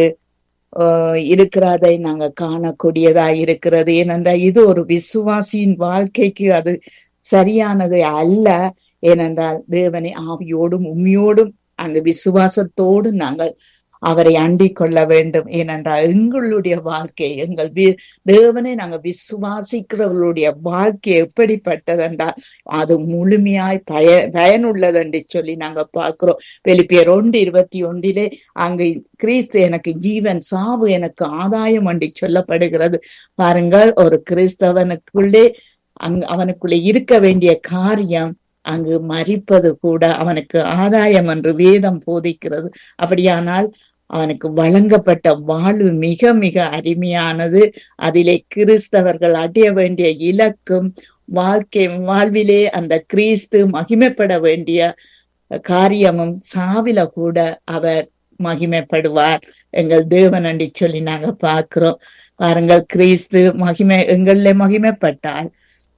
இருக்கிறதை நாங்க காணக்கூடியதா இருக்கிறது ஏனென்றால் இது ஒரு விசுவாசியின் வாழ்க்கைக்கு அது சரியானது அல்ல ஏனென்றால் தேவனை ஆவியோடும் உண்மையோடும் அங்கு விசுவாசத்தோடு நாங்கள் அவரை அண்டிக் கொள்ள வேண்டும் ஏனென்றால் எங்களுடைய வாழ்க்கை எங்கள் தேவனை நாங்க விசுவாசிக்கிறவர்களுடைய வாழ்க்கை எப்படிப்பட்டதென்றால் அது முழுமையாய் பய பயனுள்ளது என்று சொல்லி நாங்க பார்க்கிறோம் வெளிப்பியர் ஒன்று இருபத்தி ஒன்றிலே அங்கு கிறிஸ்து எனக்கு ஜீவன் சாவு எனக்கு ஆதாயம் அண்டி சொல்லப்படுகிறது பாருங்கள் ஒரு கிறிஸ்தவனுக்குள்ளே அங் அவனுக்குள்ளே இருக்க வேண்டிய காரியம் அங்கு மறிப்பது கூட அவனுக்கு ஆதாயம் என்று வேதம் போதிக்கிறது அப்படியானால் அவனுக்கு வழங்கப்பட்ட வாழ்வு மிக மிக அருமையானது அதிலே கிறிஸ்தவர்கள் அடைய வேண்டிய இலக்கும் வாழ்க்கை வாழ்விலே அந்த கிறிஸ்து மகிமைப்பட வேண்டிய காரியமும் சாவில கூட அவர் மகிமைப்படுவார் எங்கள் தேவன் அண்டி சொல்லி நாங்க பார்க்கிறோம் பாருங்கள் கிறிஸ்து மகிமை எங்கள்ல மகிமைப்பட்டால்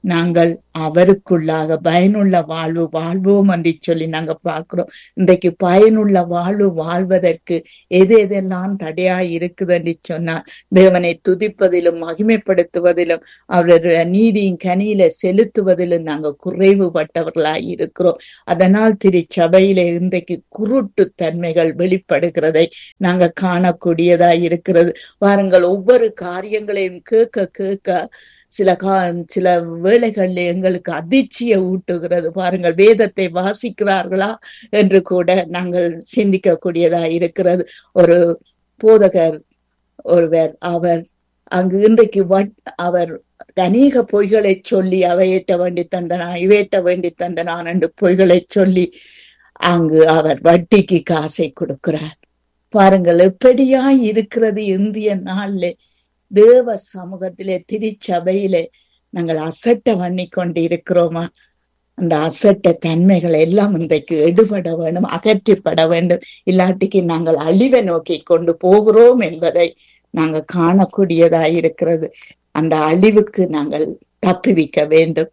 நாங்கள் அவருக்குள்ளாக பயனுள்ள வாழ்வு வாழ்வோம் என்று சொல்லி நாங்க பார்க்கிறோம் இன்றைக்கு பயனுள்ள வாழ்வு வாழ்வதற்கு எது எதெல்லாம் தடையாய் இருக்குது என்று சொன்னால் தேவனை துதிப்பதிலும் மகிமைப்படுத்துவதிலும் அவருடைய நீதியின் கனியில செலுத்துவதிலும் நாங்க குறைவுபட்டவர்களாய் இருக்கிறோம் அதனால் திருச்சபையில இன்றைக்கு குருட்டு தன்மைகள் வெளிப்படுகிறதை நாங்க காணக்கூடியதாய் இருக்கிறது வாருங்கள் ஒவ்வொரு காரியங்களையும் கேட்க கேட்க சில கா சில வேளைகள்ல எங்களுக்கு அதிர்ச்சியை ஊட்டுகிறது பாருங்கள் வேதத்தை வாசிக்கிறார்களா என்று கூட நாங்கள் சிந்திக்கக்கூடியதா இருக்கிறது ஒரு போதகர் ஒருவர் அவர் அங்கு இன்றைக்கு அவர் அநேக பொய்களை சொல்லி அவையிட்ட வேண்டி தந்தனான் இவையிட்ட வேண்டி தந்தனான் என்று பொய்களை சொல்லி அங்கு அவர் வட்டிக்கு காசை கொடுக்கிறார் பாருங்கள் எப்படியாய் இருக்கிறது இந்திய நாள்ல தேவ சமூகத்திலே திருச்சபையிலே நாங்கள் அசட்ட பண்ணி கொண்டு இருக்கிறோமா அந்த அசட்ட தன்மைகள் எல்லாம் இன்றைக்கு எடுபட வேண்டும் அகற்றிப்பட வேண்டும் இல்லாட்டிக்கு நாங்கள் அழிவை நோக்கி கொண்டு போகிறோம் என்பதை நாங்க காணக்கூடியதா இருக்கிறது அந்த அழிவுக்கு நாங்கள் தப்புவிக்க வேண்டும்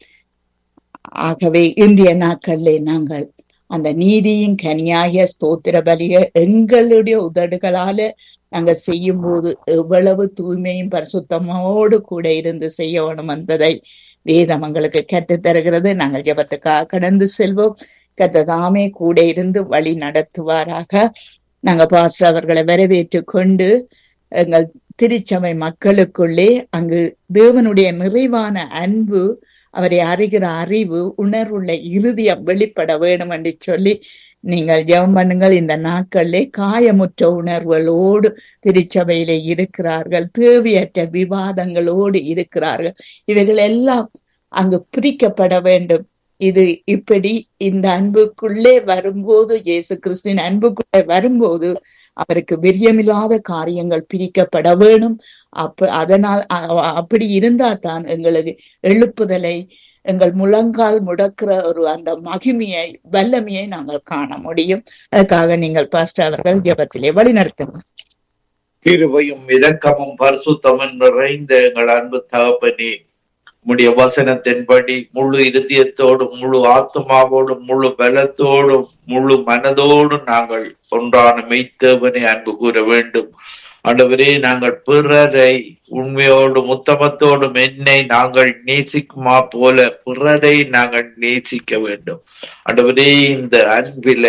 ஆகவே இந்திய நாட்களிலே நாங்கள் அந்த நீதியின் கனியாகிய ஸ்தோத்திர பலிய எங்களுடைய உதடுகளால நாங்க செய்யும் போது எவ்வளவு தூய்மையும் பரிசுத்தமோடு கூட இருந்து செய்யணும் என்பதை வேதம் எங்களுக்கு கற்றுத் தருகிறது நாங்கள் ஜபத்துக்காக கடந்து செல்வோம் கத்ததாமே கூட இருந்து வழி நடத்துவாராக நாங்க பாஸ்டர் அவர்களை வரவேற்று கொண்டு எங்கள் திருச்சபை மக்களுக்குள்ளே அங்கு தேவனுடைய நிறைவான அன்பு அவரை அறிகிற அறிவு உணர்வுள்ள இறுதியம் வெளிப்பட வேண்டும் என்று சொல்லி நீங்கள் ஜெபம் பண்ணுங்கள் இந்த நாட்களிலே காயமுற்ற உணர்வுகளோடு திருச்சபையிலே இருக்கிறார்கள் தேவையற்ற விவாதங்களோடு இருக்கிறார்கள் இவைகள் எல்லாம் அங்கு பிரிக்கப்பட வேண்டும் இது இப்படி இந்த அன்புக்குள்ளே வரும்போது இயேசு கிறிஸ்துவின் அன்புக்குள்ளே வரும்போது அவருக்கு விரியமில்லாத காரியங்கள் பிரிக்கப்பட வேணும் அப்ப அதனால் அப்படி இருந்தா தான் எங்களது எழுப்புதலை எங்கள் முழங்கால் முடக்கிற ஒரு அந்த மகிமையை வல்லமையை நாங்கள் காண முடியும் அதுக்காக நீங்கள் பாஸ்டர் அவர்கள் ஜபத்திலே வழி நடத்துங்க கிருபையும் இரக்கமும் பரிசுத்தமும் நிறைந்த எங்கள் அன்பு தகப்பனே உம்முடைய வசனத்தின்படி முழு இருதயத்தோடும் முழு ஆத்மாவோடும் முழு பலத்தோடும் முழு மனதோடும் நாங்கள் ஒன்றான மெய்த்தேவனை அன்பு கூற வேண்டும் ஆண்டவரே நாங்கள் பிறரை உண்மையோடும் உத்தமத்தோடும் என்னை நாங்கள் நேசிக்குமா போல பிறரை நாங்கள் நேசிக்க வேண்டும் ஆண்டவரே இந்த அன்பில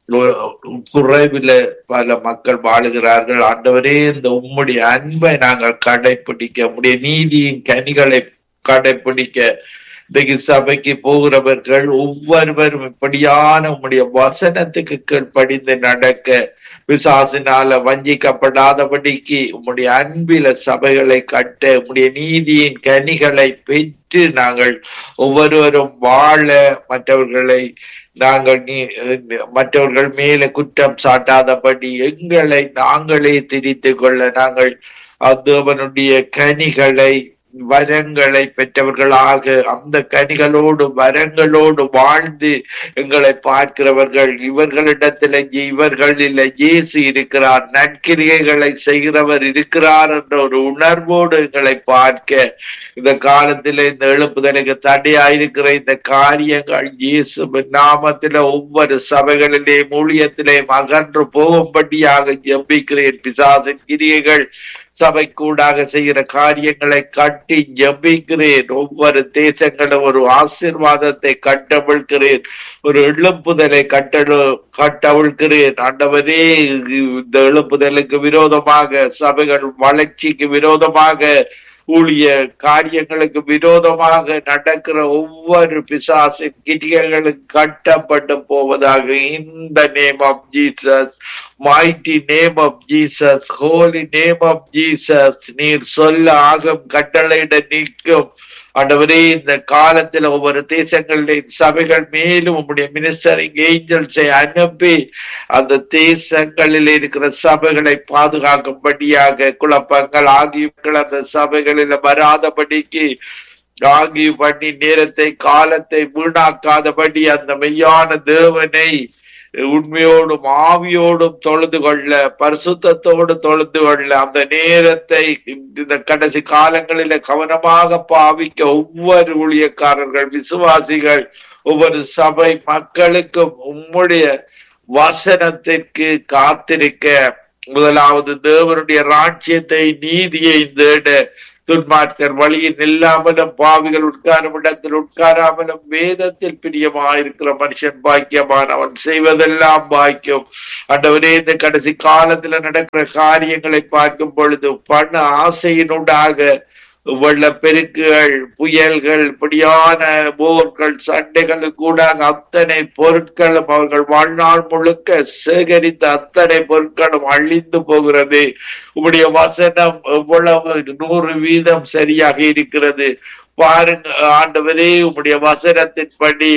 குறைவில பல மக்கள் வாழுகிறார்கள் ஆண்டவரே இந்த உம்முடைய அன்பை நாங்கள் கடைபிடிக்க உம்முடைய நீதியின் கனிகளை கடைபிடிக்க இன்றைக்கு சபைக்கு போகிறவர்கள் ஒவ்வொருவரும் இப்படியான உம்முடைய வசனத்துக்கு கீழ்ப்படிந்து நடக்க பிசாசினால வஞ்சிக்கப்படாதபடிக்கு உம்முடைய அன்பில சபைகளை கட்ட உம்முடைய நீதியின் கனிகளை பெற்று நாங்கள் ஒவ்வொருவரும் வாழ மற்றவர்களை நாங்கள் நீ மற்றவர்கள் மேல குற்றம் சாட்டாதபடி எங்களை நாங்களே திரித்து கொள்ள நாங்கள் தேவனுடைய கனிகளை வரங்களை பெற்றவர்களாக அந்த கனிகளோடு வரங்களோடு வாழ்ந்து எங்களை பார்க்கிறவர்கள் இவர்களிடத்துல இவர்களில் இயேசு இருக்கிறார் நற்கிரிகைகளை செய்கிறவர் இருக்கிறார் என்ற ஒரு உணர்வோடு எங்களை பார்க்க இந்த காலத்துல இந்த எழுப்புதலுக்கு தடையாயிருக்கிற இந்த காரியங்கள் இயேசு நாமத்தில ஒவ்வொரு சபைகளிலேயும் ஊழியத்திலேயும் அகன்று போகும்படியாக ஜெபிக்கிறேன் பிசாசின் கிரியைகள் சபை கூடாக செய்கிற காரியங்களை கட்டி ஜபிக்கிறேன் ஒவ்வொரு தேசங்களும் ஒரு ஆசிர்வாதத்தை கட்டவிழ்கிறேன் ஒரு எழுப்புதலை கட்டழு கட்டவிழ்கிறேன் ஆண்டவரே இந்த எழுப்புதலுக்கு விரோதமாக சபைகள் வளர்ச்சிக்கு விரோதமாக ஊழிய காரியங்களுக்கு விரோதமாக நடக்கிற ஒவ்வொரு பிசாசின் கிரியைகளும் கட்டப்பட்டு போவதாக இந்த name of Jesus mighty name of Jesus, holy name of Jesus, நீர் சொல்ல ஆகும் கட்டளையிட நிற்கும் ஆண்டவரே இந்த காலத்துல ஒவ்வொரு தேசங்களின் சபைகள் மேலும் உங்களுடைய மினிஸ்டரிங் ஏஞ்சல்ஸை அனுப்பி அந்த தேசங்களில் இருக்கிற சபைகளை பாதுகாக்கும்படியாக குழப்பங்கள் ஆகியவர்கள் அந்த சபைகளில் வராதபடிக்கு ஆகி பண்ணி நேரத்தை காலத்தை வீணாக்காதபடி அந்த மெய்யான தேவனை உண்மையோடும் ஆவியோடும் தொழுது கொள்ள பரிசுத்தத்தோடு தொழுது கொள்ள அந்த நேரத்தை இந்த கடைசி காலங்களில கவனமாக பாவிக்க ஒவ்வொரு ஊழியக்காரர்கள் விசுவாசிகள் ஒவ்வொரு சபை மக்களுக்கும் உம்முடைய வசனத்திற்கு காத்திருக்க முதலாவது தேவனுடைய ராஜ்யத்தை நீதியை தேட துன்மார்க்கர் வழியில் இல்லாமலும் பாவிகள் உட்காரும் இடத்தில் உட்காராமலும் வேதத்தில் பிரியமாயிருக்கிற மனுஷன் பாக்கியமான் அவன் செய்வதெல்லாம் பாக்கியம் அண்டவரே இந்த கடைசி காலத்துல நடக்கிற காரியங்களை பார்க்கும் பொழுது பண ஆசையினுடாக வெள்ளப்பெருக்குகள் புயல்கள் இப்படியான போர்கள் சண்டைகளுக்கு கூட அத்தனை பொருட்களும் அவர்கள் வாழ்நாள் முழுக்க சேகரித்த அத்தனை பொருட்களும் அழிந்து போகிறது உங்களுடைய வசனம் எவ்வளவு நூறு வீதம் சரியாக இருக்கிறது பாருங்க ஆண்டவரே உங்களுடைய வசனத்தின்படி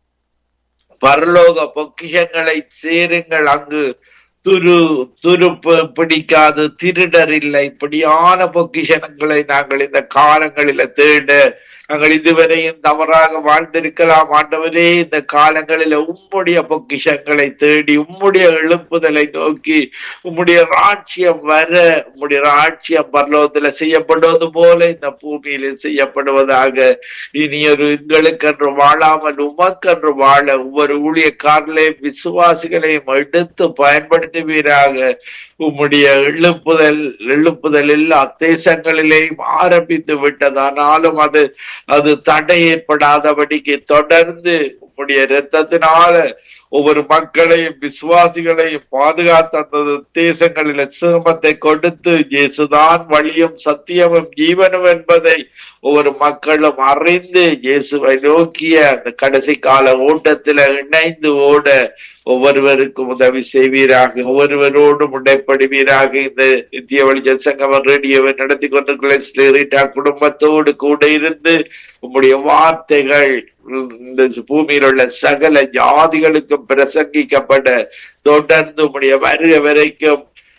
பரலோக பொக்கிஷங்களை சேருங்கள் அங்கு துரு துருப்பு பிடிக்காது திருடர் இல்லை இப்படியான பொக்கிஷனங்களை நாங்கள் இந்த காலங்களில தேட நாங்கள் இதுவரையும் தவறாக வாழ்ந்திருக்கலாம் ஆண்டவரே இந்த காலங்களில உம்முடைய பொக்கிஷங்களை தேடி உம்முடைய எழுப்புதலை நோக்கி உம்முடைய ராட்சியம் வர உம்முடைய ராட்சியம் பரலோகத்துல செய்யப்படுவது போல இந்த பூமியில செய்யப்படுவதாக இனி ஒரு எங்களுக்கென்று வாழாமல் உமக்கென்று வாழ ஒவ்வொரு ஊழியக்காரர்களையும் விசுவாசிகளையும் எடுத்து பயன்படுத்துவீராக உம்முடைய எழுப்புதல் எழுப்புதல் எல்லா தேசங்களிலேயும் ஆரம்பித்து விட்டதானாலும் அது அது தடை ஏற்படாதபடிக்கு தொடர்ந்து உம்முடைய இரத்தத்தினால ஒவ்வொரு மக்களையும் விசுவாசிகளையும் பாதுகாத்த அந்த தேசங்களில சிரமத்தை கொடுத்து இயேசுதான் வழியும் சத்தியமும் ஜீவனும் என்பதை ஒவ்வொரு மக்களும் அறிந்து இயேசுவை நோக்கிய அந்த கடைசி கால ஓட்டத்துல இணைந்து ஓட ஒவ்வொருவருக்கும் உதவி செய்வீராக ஒவ்வொருவரோடும் உடைப்படுவீராக இந்த இந்திய வழி சங்கமம் ரேடியோவை நடத்தி கொண்டிருக்கிற குடும்பத்தோடு கூட இருந்து உம்முடைய வார்த்தைகள் இந்த பூமியில் உள்ள சகல ஜாதிகளுக்கும் பிரசங்கிக்கப்பட தொடர்ந்து உம்முடைய வருகை வரைக்கும்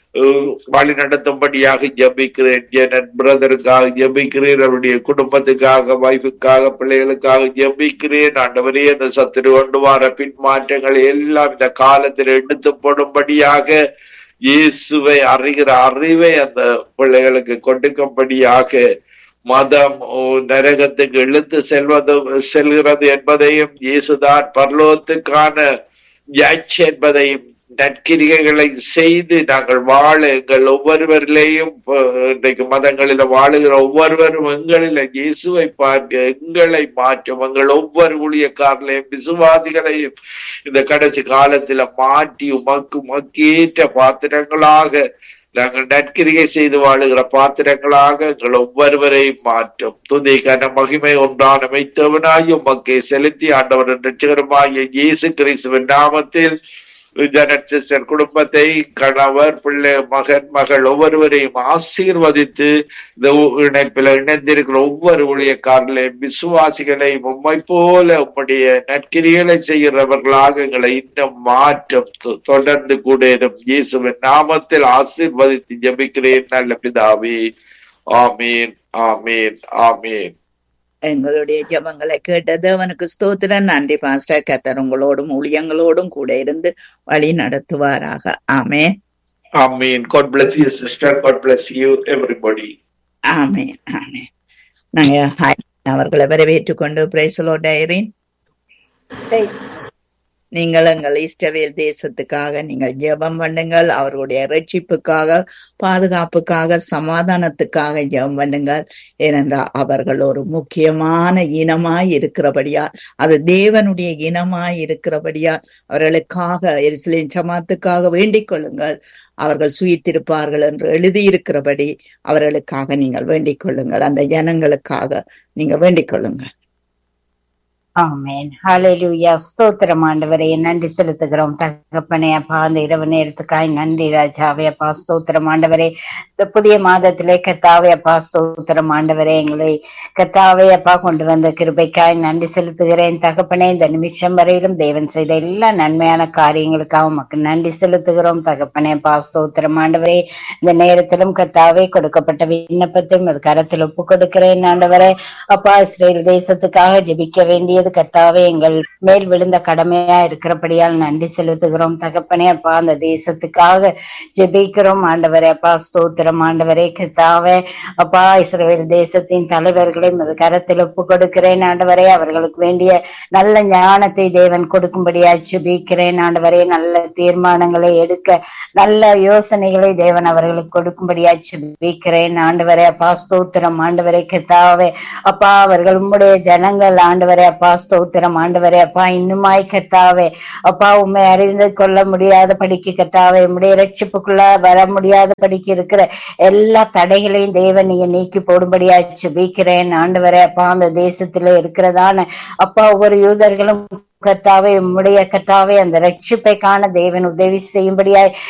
வழி நடத்தும்படியாக ஜபிக்கிறேன் என் பிரதருக்காக ஜபிக்கிறேன் அவருடைய குடும்பத்துக்காக வைஃபுக்காக பிள்ளைகளுக்காக ஜபிக்கிறேன் ஆண்டவரே அந்த சத்துரு கொண்டு வர பின்மாற்றங்கள் எல்லாம் இந்த காலத்தில் எடுத்து போடும்படியாக இயேசுவை அறிகிற அறிவை அந்த பிள்ளைகளுக்கு கொடுக்கும்படியாக மதம் நரகத்துக்கு இழுத்து செல்வது செல்கிறது என்பதையும் இயேசுதான் பரலோகத்துக்கான ஜட்ஜ் என்பதையும் நற்கிரிகைகளை செய்து நாங்கள் வாழ எங்கள் ஒவ்வொருவரிலேயும் இன்றைக்கு மதங்களில வாழுகிற ஒவ்வொருவரும் எங்களில இயேசுவை பார்க்க எங்களை மாற்றும் எங்கள் ஒவ்வொரு ஊழியக்காரர்களையும் விசுவாசிகளையும் இந்த கடைசி காலத்துல மாற்றி உமக்கு மக்கேற்ற பாத்திரங்களாக நாங்கள் நற்கிரிகை செய்து வாழுகிற பாத்திரங்களாக எங்கள் ஒவ்வொருவரையும் மாற்றும் துதி கன மகிமை ஒன்றான மைத்தவனாய் உமக்கை செலுத்தி ஆண்டவர் ரட்சகருமாய இயேசு கிறிஸ்துவின் நாமத்தில் ஜனசிஸ்டர் குடும்பத்தை கணவர் பிள்ளை மகன் மகள் ஒவ்வொருவரையும் ஆசீர்வதித்து இந்த இணைப்பில் இணைந்திருக்கிற ஒவ்வொரு ஊழியக்காரர்களையும் விசுவாசிகளையும் உண்மை போல உம்முடைய நற்கிரிகளை செய்கிறவர்களாக எங்களை இன்னும் மாற்றம் தொடர்ந்து கூட இயேசுவின் நாமத்தில் ஆசீர்வதித்து ஜபிக்கிறேன் நல்ல பிதாவே ஆமீன் ஆமீன் ஆமீன் எங்களுடைய ஜபங்களை கேட்டது அவனுக்கு ஸ்தோத்திரம் நன்றி பாஸ்டர் கத்தர் உங்களோடும் ஊழியங்களோடும் கூட இருந்து வழி நடத்துவாராக ஆமே ஆமீன் God bless you sister God bless you everybody ஆமே ஆமே நாங்க ஹாய் அவர்களை வரவேற்றுக் கொண்டு பிரைசலோ டைரின் நீங்கள் எங்கள் இஷ்டவேல் தேசத்துக்காக நீங்கள் ஜெபம் பண்ணுங்கள் அவர்களுடைய ரட்சிப்புக்காக பாதுகாப்புக்காக சமாதானத்துக்காக ஜெபம் பண்ணுங்கள் ஏனென்றால் அவர்கள் ஒரு முக்கியமான இனமாய் இருக்கிறபடியா அது தேவனுடைய இனமாய் இருக்கிறபடியா அவர்களுக்காக எரிசிலின் சமாத்துக்காக வேண்டிக் கொள்ளுங்கள் அவர்கள் சுயித்திருப்பார்கள் என்று எழுதியிருக்கிறபடி அவர்களுக்காக நீங்கள் வேண்டிக் கொள்ளுங்கள் அந்த ஜனங்களுக்காக நீங்க வேண்டிக் கொள்ளுங்கள் ஆமேன் ஹalleluya ஸ்தோத்திரம் ஆண்டவரே நன்றி செலுத்துகிறோம் தகப்பனே அப்பா அந்த இரவு நேரத்துக்காய் நன்றி ராஜாவே அப்பா ஸ்தோத்திரம் ஆண்டவரே இந்த புதிய மாதத்திலே கத்தாவே அப்பா ஸ்தோத்திரம் ஆண்டவரே எங்களை கத்தாவே அப்பா கொண்டு வந்த கிருபைக்காய் நன்றி செலுத்துகிறேன் தகப்பனே இந்த நிமிஷம் வரையிலும் தேவன் செய்த எல்லா நன்மையான காரியங்களுக்காக உமக்கு நன்றி செலுத்துகிறோம் தகப்பனே அப்பா ஸ்தோத்திரம் ஆண்டவரே இந்த நேரத்திலும் கத்தாவே கொடுக்கப்பட்ட விண்ணப்பத்தையும் அது கரத்தில் ஒப்பு கொடுக்கிறேன் ஆண்டவரே அப்பா இஸ்ரேல் தேசத்துக்காக ஜெபிக்க வேண்டிய செய்வது கத்தாவே எங்கள் மேல் விழுந்த கடமையா இருக்கிறபடியால் நன்றி செலுத்துகிறோம் தகப்பனே அப்பா அந்த தேசத்துக்காக ஜெபிக்கிறோம் ஆண்டவரே அப்பா ஸ்தோத்திரம் ஆண்டவரே கத்தாவே அப்பா இஸ்ரவேல் தேசத்தின் தலைவர்களை உமது கரத்தில் ஒப்பு கொடுக்கிறேன் ஆண்டவரே அவர்களுக்கு வேண்டிய நல்ல ஞானத்தை தேவன் கொடுக்கும்படியா ஜெபிக்கிறேன் ஆண்டவரே நல்ல தீர்மானங்களை எடுக்க நல்ல யோசனைகளை தேவன் அவர்களுக்கு கொடுக்கும்படியா ஜெபிக்கிறேன் ஆண்டவரே அப்பா ஸ்தோத்திரம் ஆண்டவரே கத்தாவே அப்பா அவர்கள் உம்முடைய ஜனங்கள் ஆண்டவரே அப்பா ஸ்தோத்திரம் ஆண்டவரே அப்பா இன்னுமாய் கத்தாவே அப்பா உண்மை அறிந்து கொள்ள முடியாத படிக்கு கத்தாவே உம்முடைய ரட்சிப்புக்குள்ள வர முடியாத படிக்கு இருக்கிற எல்லா தடைகளையும் தேவன் நீங்க நீக்கி போடும்படியா ஜெபிக்கிறேன் ஆண்டவரே அப்பா அந்த தேசத்துல இருக்கிறதான அப்பா ஒவ்வொரு யூதர்களும் கத்தாவே உம்முடைய கத்தாவே அந்த ரட்சிப்பை காண தேவன் உதவி செய்யும்படியாய்